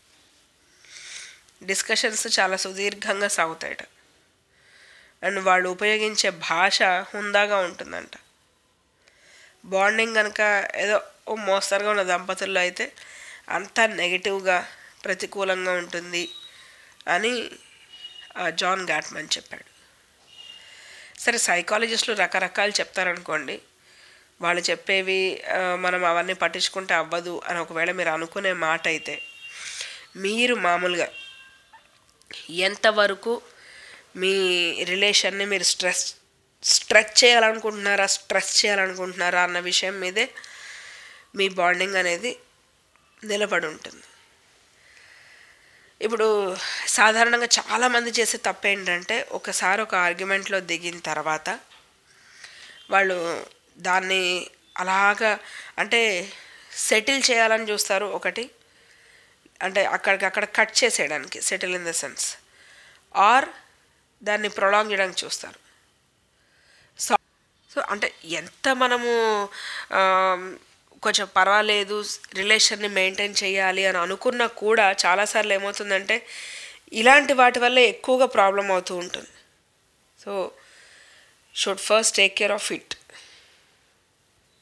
D: డిస్కషన్స్ చాలా సుదీర్ఘంగా సాగుతాయట అండ్ వాళ్ళు ఉపయోగించే భాష హుందాగా ఉంటుందంట బాండింగ్ కనుక ఏదో ఓ మోస్తరుగా ఉన్న దంపతుల్లో అయితే అంతా నెగిటివ్గా ప్రతికూలంగా ఉంటుంది అని ఆ జాన్ గాట్మన్ చెప్పాడు సరే సైకాలజిస్టులు రకరకాలు చెప్తారనుకోండి వాళ్ళు చెప్పేవి ఆ, మనం అవన్నీ పట్టించుకుంటే అవ్వదు అని ఒకవేళ మీరు అనుకునే మాట అయితే మీరు మామూలుగా ఎంతవరకు మీ రిలేషన్ని మీరు స్ట్రెస్ స్ట్రెచ్ చేయాలనుకుంటున్నారా స్ట్రెస్ చేయాలనుకుంటున్నారా అన్న విషయం మీదే మీ బాండింగ్ అనేది నిలబడి ఉంటుంది ఇప్పుడు సాధారణంగా చాలామంది చేసే తప్పు ఏంటంటే ఒకసారి ఒక ఆర్గ్యుమెంట్లో దిగిన తర్వాత వాళ్ళు దాన్ని అలాగా అంటే సెటిల్ చేయాలని చూస్తారు ఒకటి అంటే అక్కడికి అక్కడ కట్ చేసేయడానికి settle in the sense or దాన్ని ప్రొలాంగ్ చేయడానికి చూస్తారు సో సో అంటే ఎంత మనము ఆ, కొంచెం పర్వాలేదు రిలేషన్ని మెయింటైన్ చేయాలి అని అనుకున్నా కూడా చాలాసార్లు ఏమవుతుందంటే ఇలాంటి వాటి వల్ల ఎక్కువగా ప్రాబ్లం అవుతూ ఉంటుంది so should first take care of it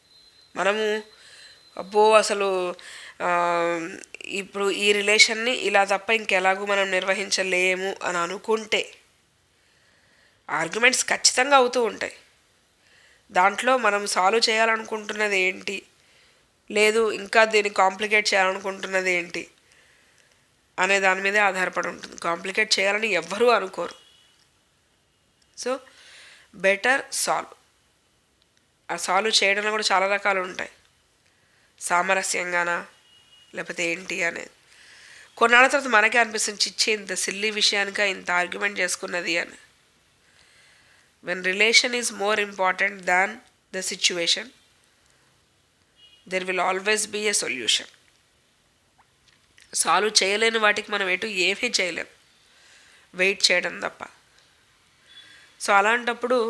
D: మనము అబ్బో అసలు ఆ, ఇప్పుడు ఈ రిలేషన్ని ఇలా తప్ప ఇంకెలాగూ మనం నిర్వహించలేము అని అనుకుంటే ఆర్గ్యుమెంట్స్ ఖచ్చితంగా అవుతూ ఉంటాయి దాంట్లో మనం సాల్వ్ చేయాలనుకుంటున్నది ఏంటి లేదు ఇంకా దీన్ని కాంప్లికేట్ చేయాలనుకుంటున్నది ఏంటి అనే దాని మీదే ఆధారపడి ఉంటుంది కాంప్లికేట్ చేయాలని ఎవ్వరూ అనుకోరు so better solve uh solve చేయడంలో కూడా చాలా రకాలు ఉంటాయి సామరస్యంగానా లేకపోతే ఏంటి అనేది కొన్నాళ్ళ తర్వాత మనకే అనిపిస్తుంది చిచ్చి ఇంత సిల్లీ విషయానిక ఇంత ఆర్గ్యుమెంట్ చేసుకున్నది అని when relation is more important than the situation there will always be a solution solve చేయలేని వాటికి మనం ఎటు ఏమీ చేయలేం వెయిట్ చేయడం తప్ప సో అలాంటప్పుడు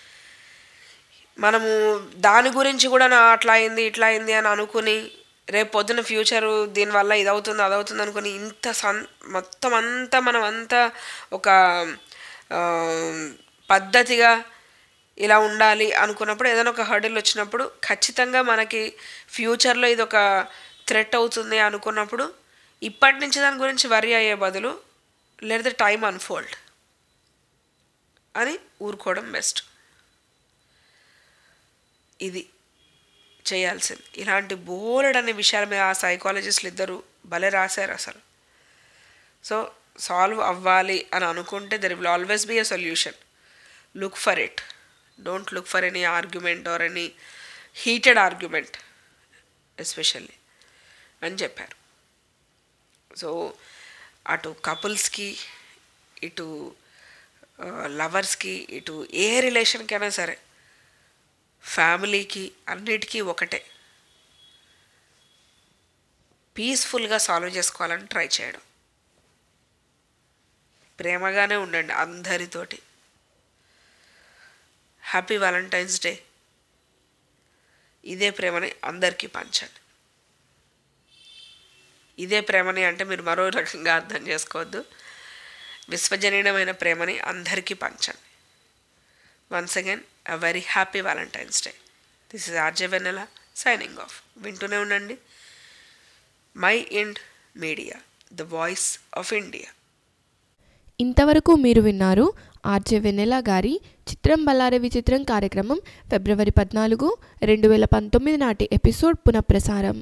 D: మనము దాని గురించి కూడా నా అట్లా అయింది ఇట్లా అయింది అని అనుకుని రేపు పొద్దున ఫ్యూచరు దీనివల్ల ఇది అవుతుంది అది అవుతుంది అనుకుని ఇంత సన్ మొత్తం అంతా మనం అంతా ఒక ఆ, పద్ధతిగా ఇలా ఉండాలి అనుకున్నప్పుడు ఏదైనా ఒక హర్డిల్ వచ్చినప్పుడు ఖచ్చితంగా మనకి ఫ్యూచర్లో ఇది ఒక థ్రెట్ అవుతుంది అనుకున్నప్పుడు ఇప్పటి నుంచి దాని గురించి వరి అయ్యే బదులు లేదా టైం అన్ఫోల్డ్ అని ఊరుకోవడం బెస్ట్ ఇది చేయాల్సింది ఇలాంటి బోలెడ్ అనే విషయాల మీద ఆ సైకాలజిస్టులు ఇద్దరు భలే రాశారు అసలు సో సాల్వ్ అవ్వాలి అని అనుకుంటే there will always be a solution look for it don't look for any argument or any heated argument especially అని చెప్పారు సో అటు కపుల్స్కి ఇటు లవర్స్కి ఇటు ఏ రిలేషన్కైనా సరే ఫ్యామిలీకి అన్నిటికీ ఒకటే పీస్ఫుల్గా సాల్వ్ చేసుకోవాలని ట్రై చేయడం ప్రేమగానే ఉండండి అందరితోటి హ్యాపీ వ్యాలంటైన్స్ డే ఇదే ప్రేమని అందరికీ పంచండి ఇదే ప్రేమని అంటే మీరు మరో రకంగా అర్థం చేసుకోవద్దు విశ్వజనీయమైన ప్రేమని అందరికీ పంచండి once again a very happy Valentine's day this is RJ Vennela signing off వింటూనే ఉండండి mind media the voice of India
C: ఇంతవరకు మీరు విన్నారు ఆర్జే వెన్నెల గారి చిత్రం బల్లారె విచిత్రం కార్యక్రమం ఫిబ్రవరి పద్నాలుగు రెండు వేల పంతొమ్మిది నాటి ఎపిసోడ్ పునఃప్రసారం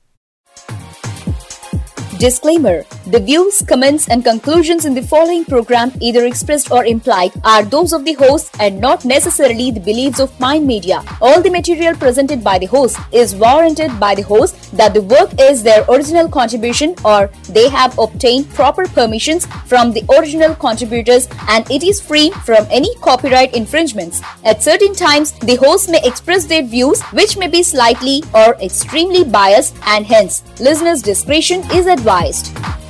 I: Disclaimer The views, comments, and conclusions in the following program, either expressed or implied, are those of the host and not necessarily the beliefs of Mind Media. All the material presented by the host is warranted by the host that the work is their original contribution or they have obtained proper permissions from the original contributors and it is free from any copyright infringements. At certain times, the host may express their views which may be slightly or extremely biased and hence listeners' discretion is advised.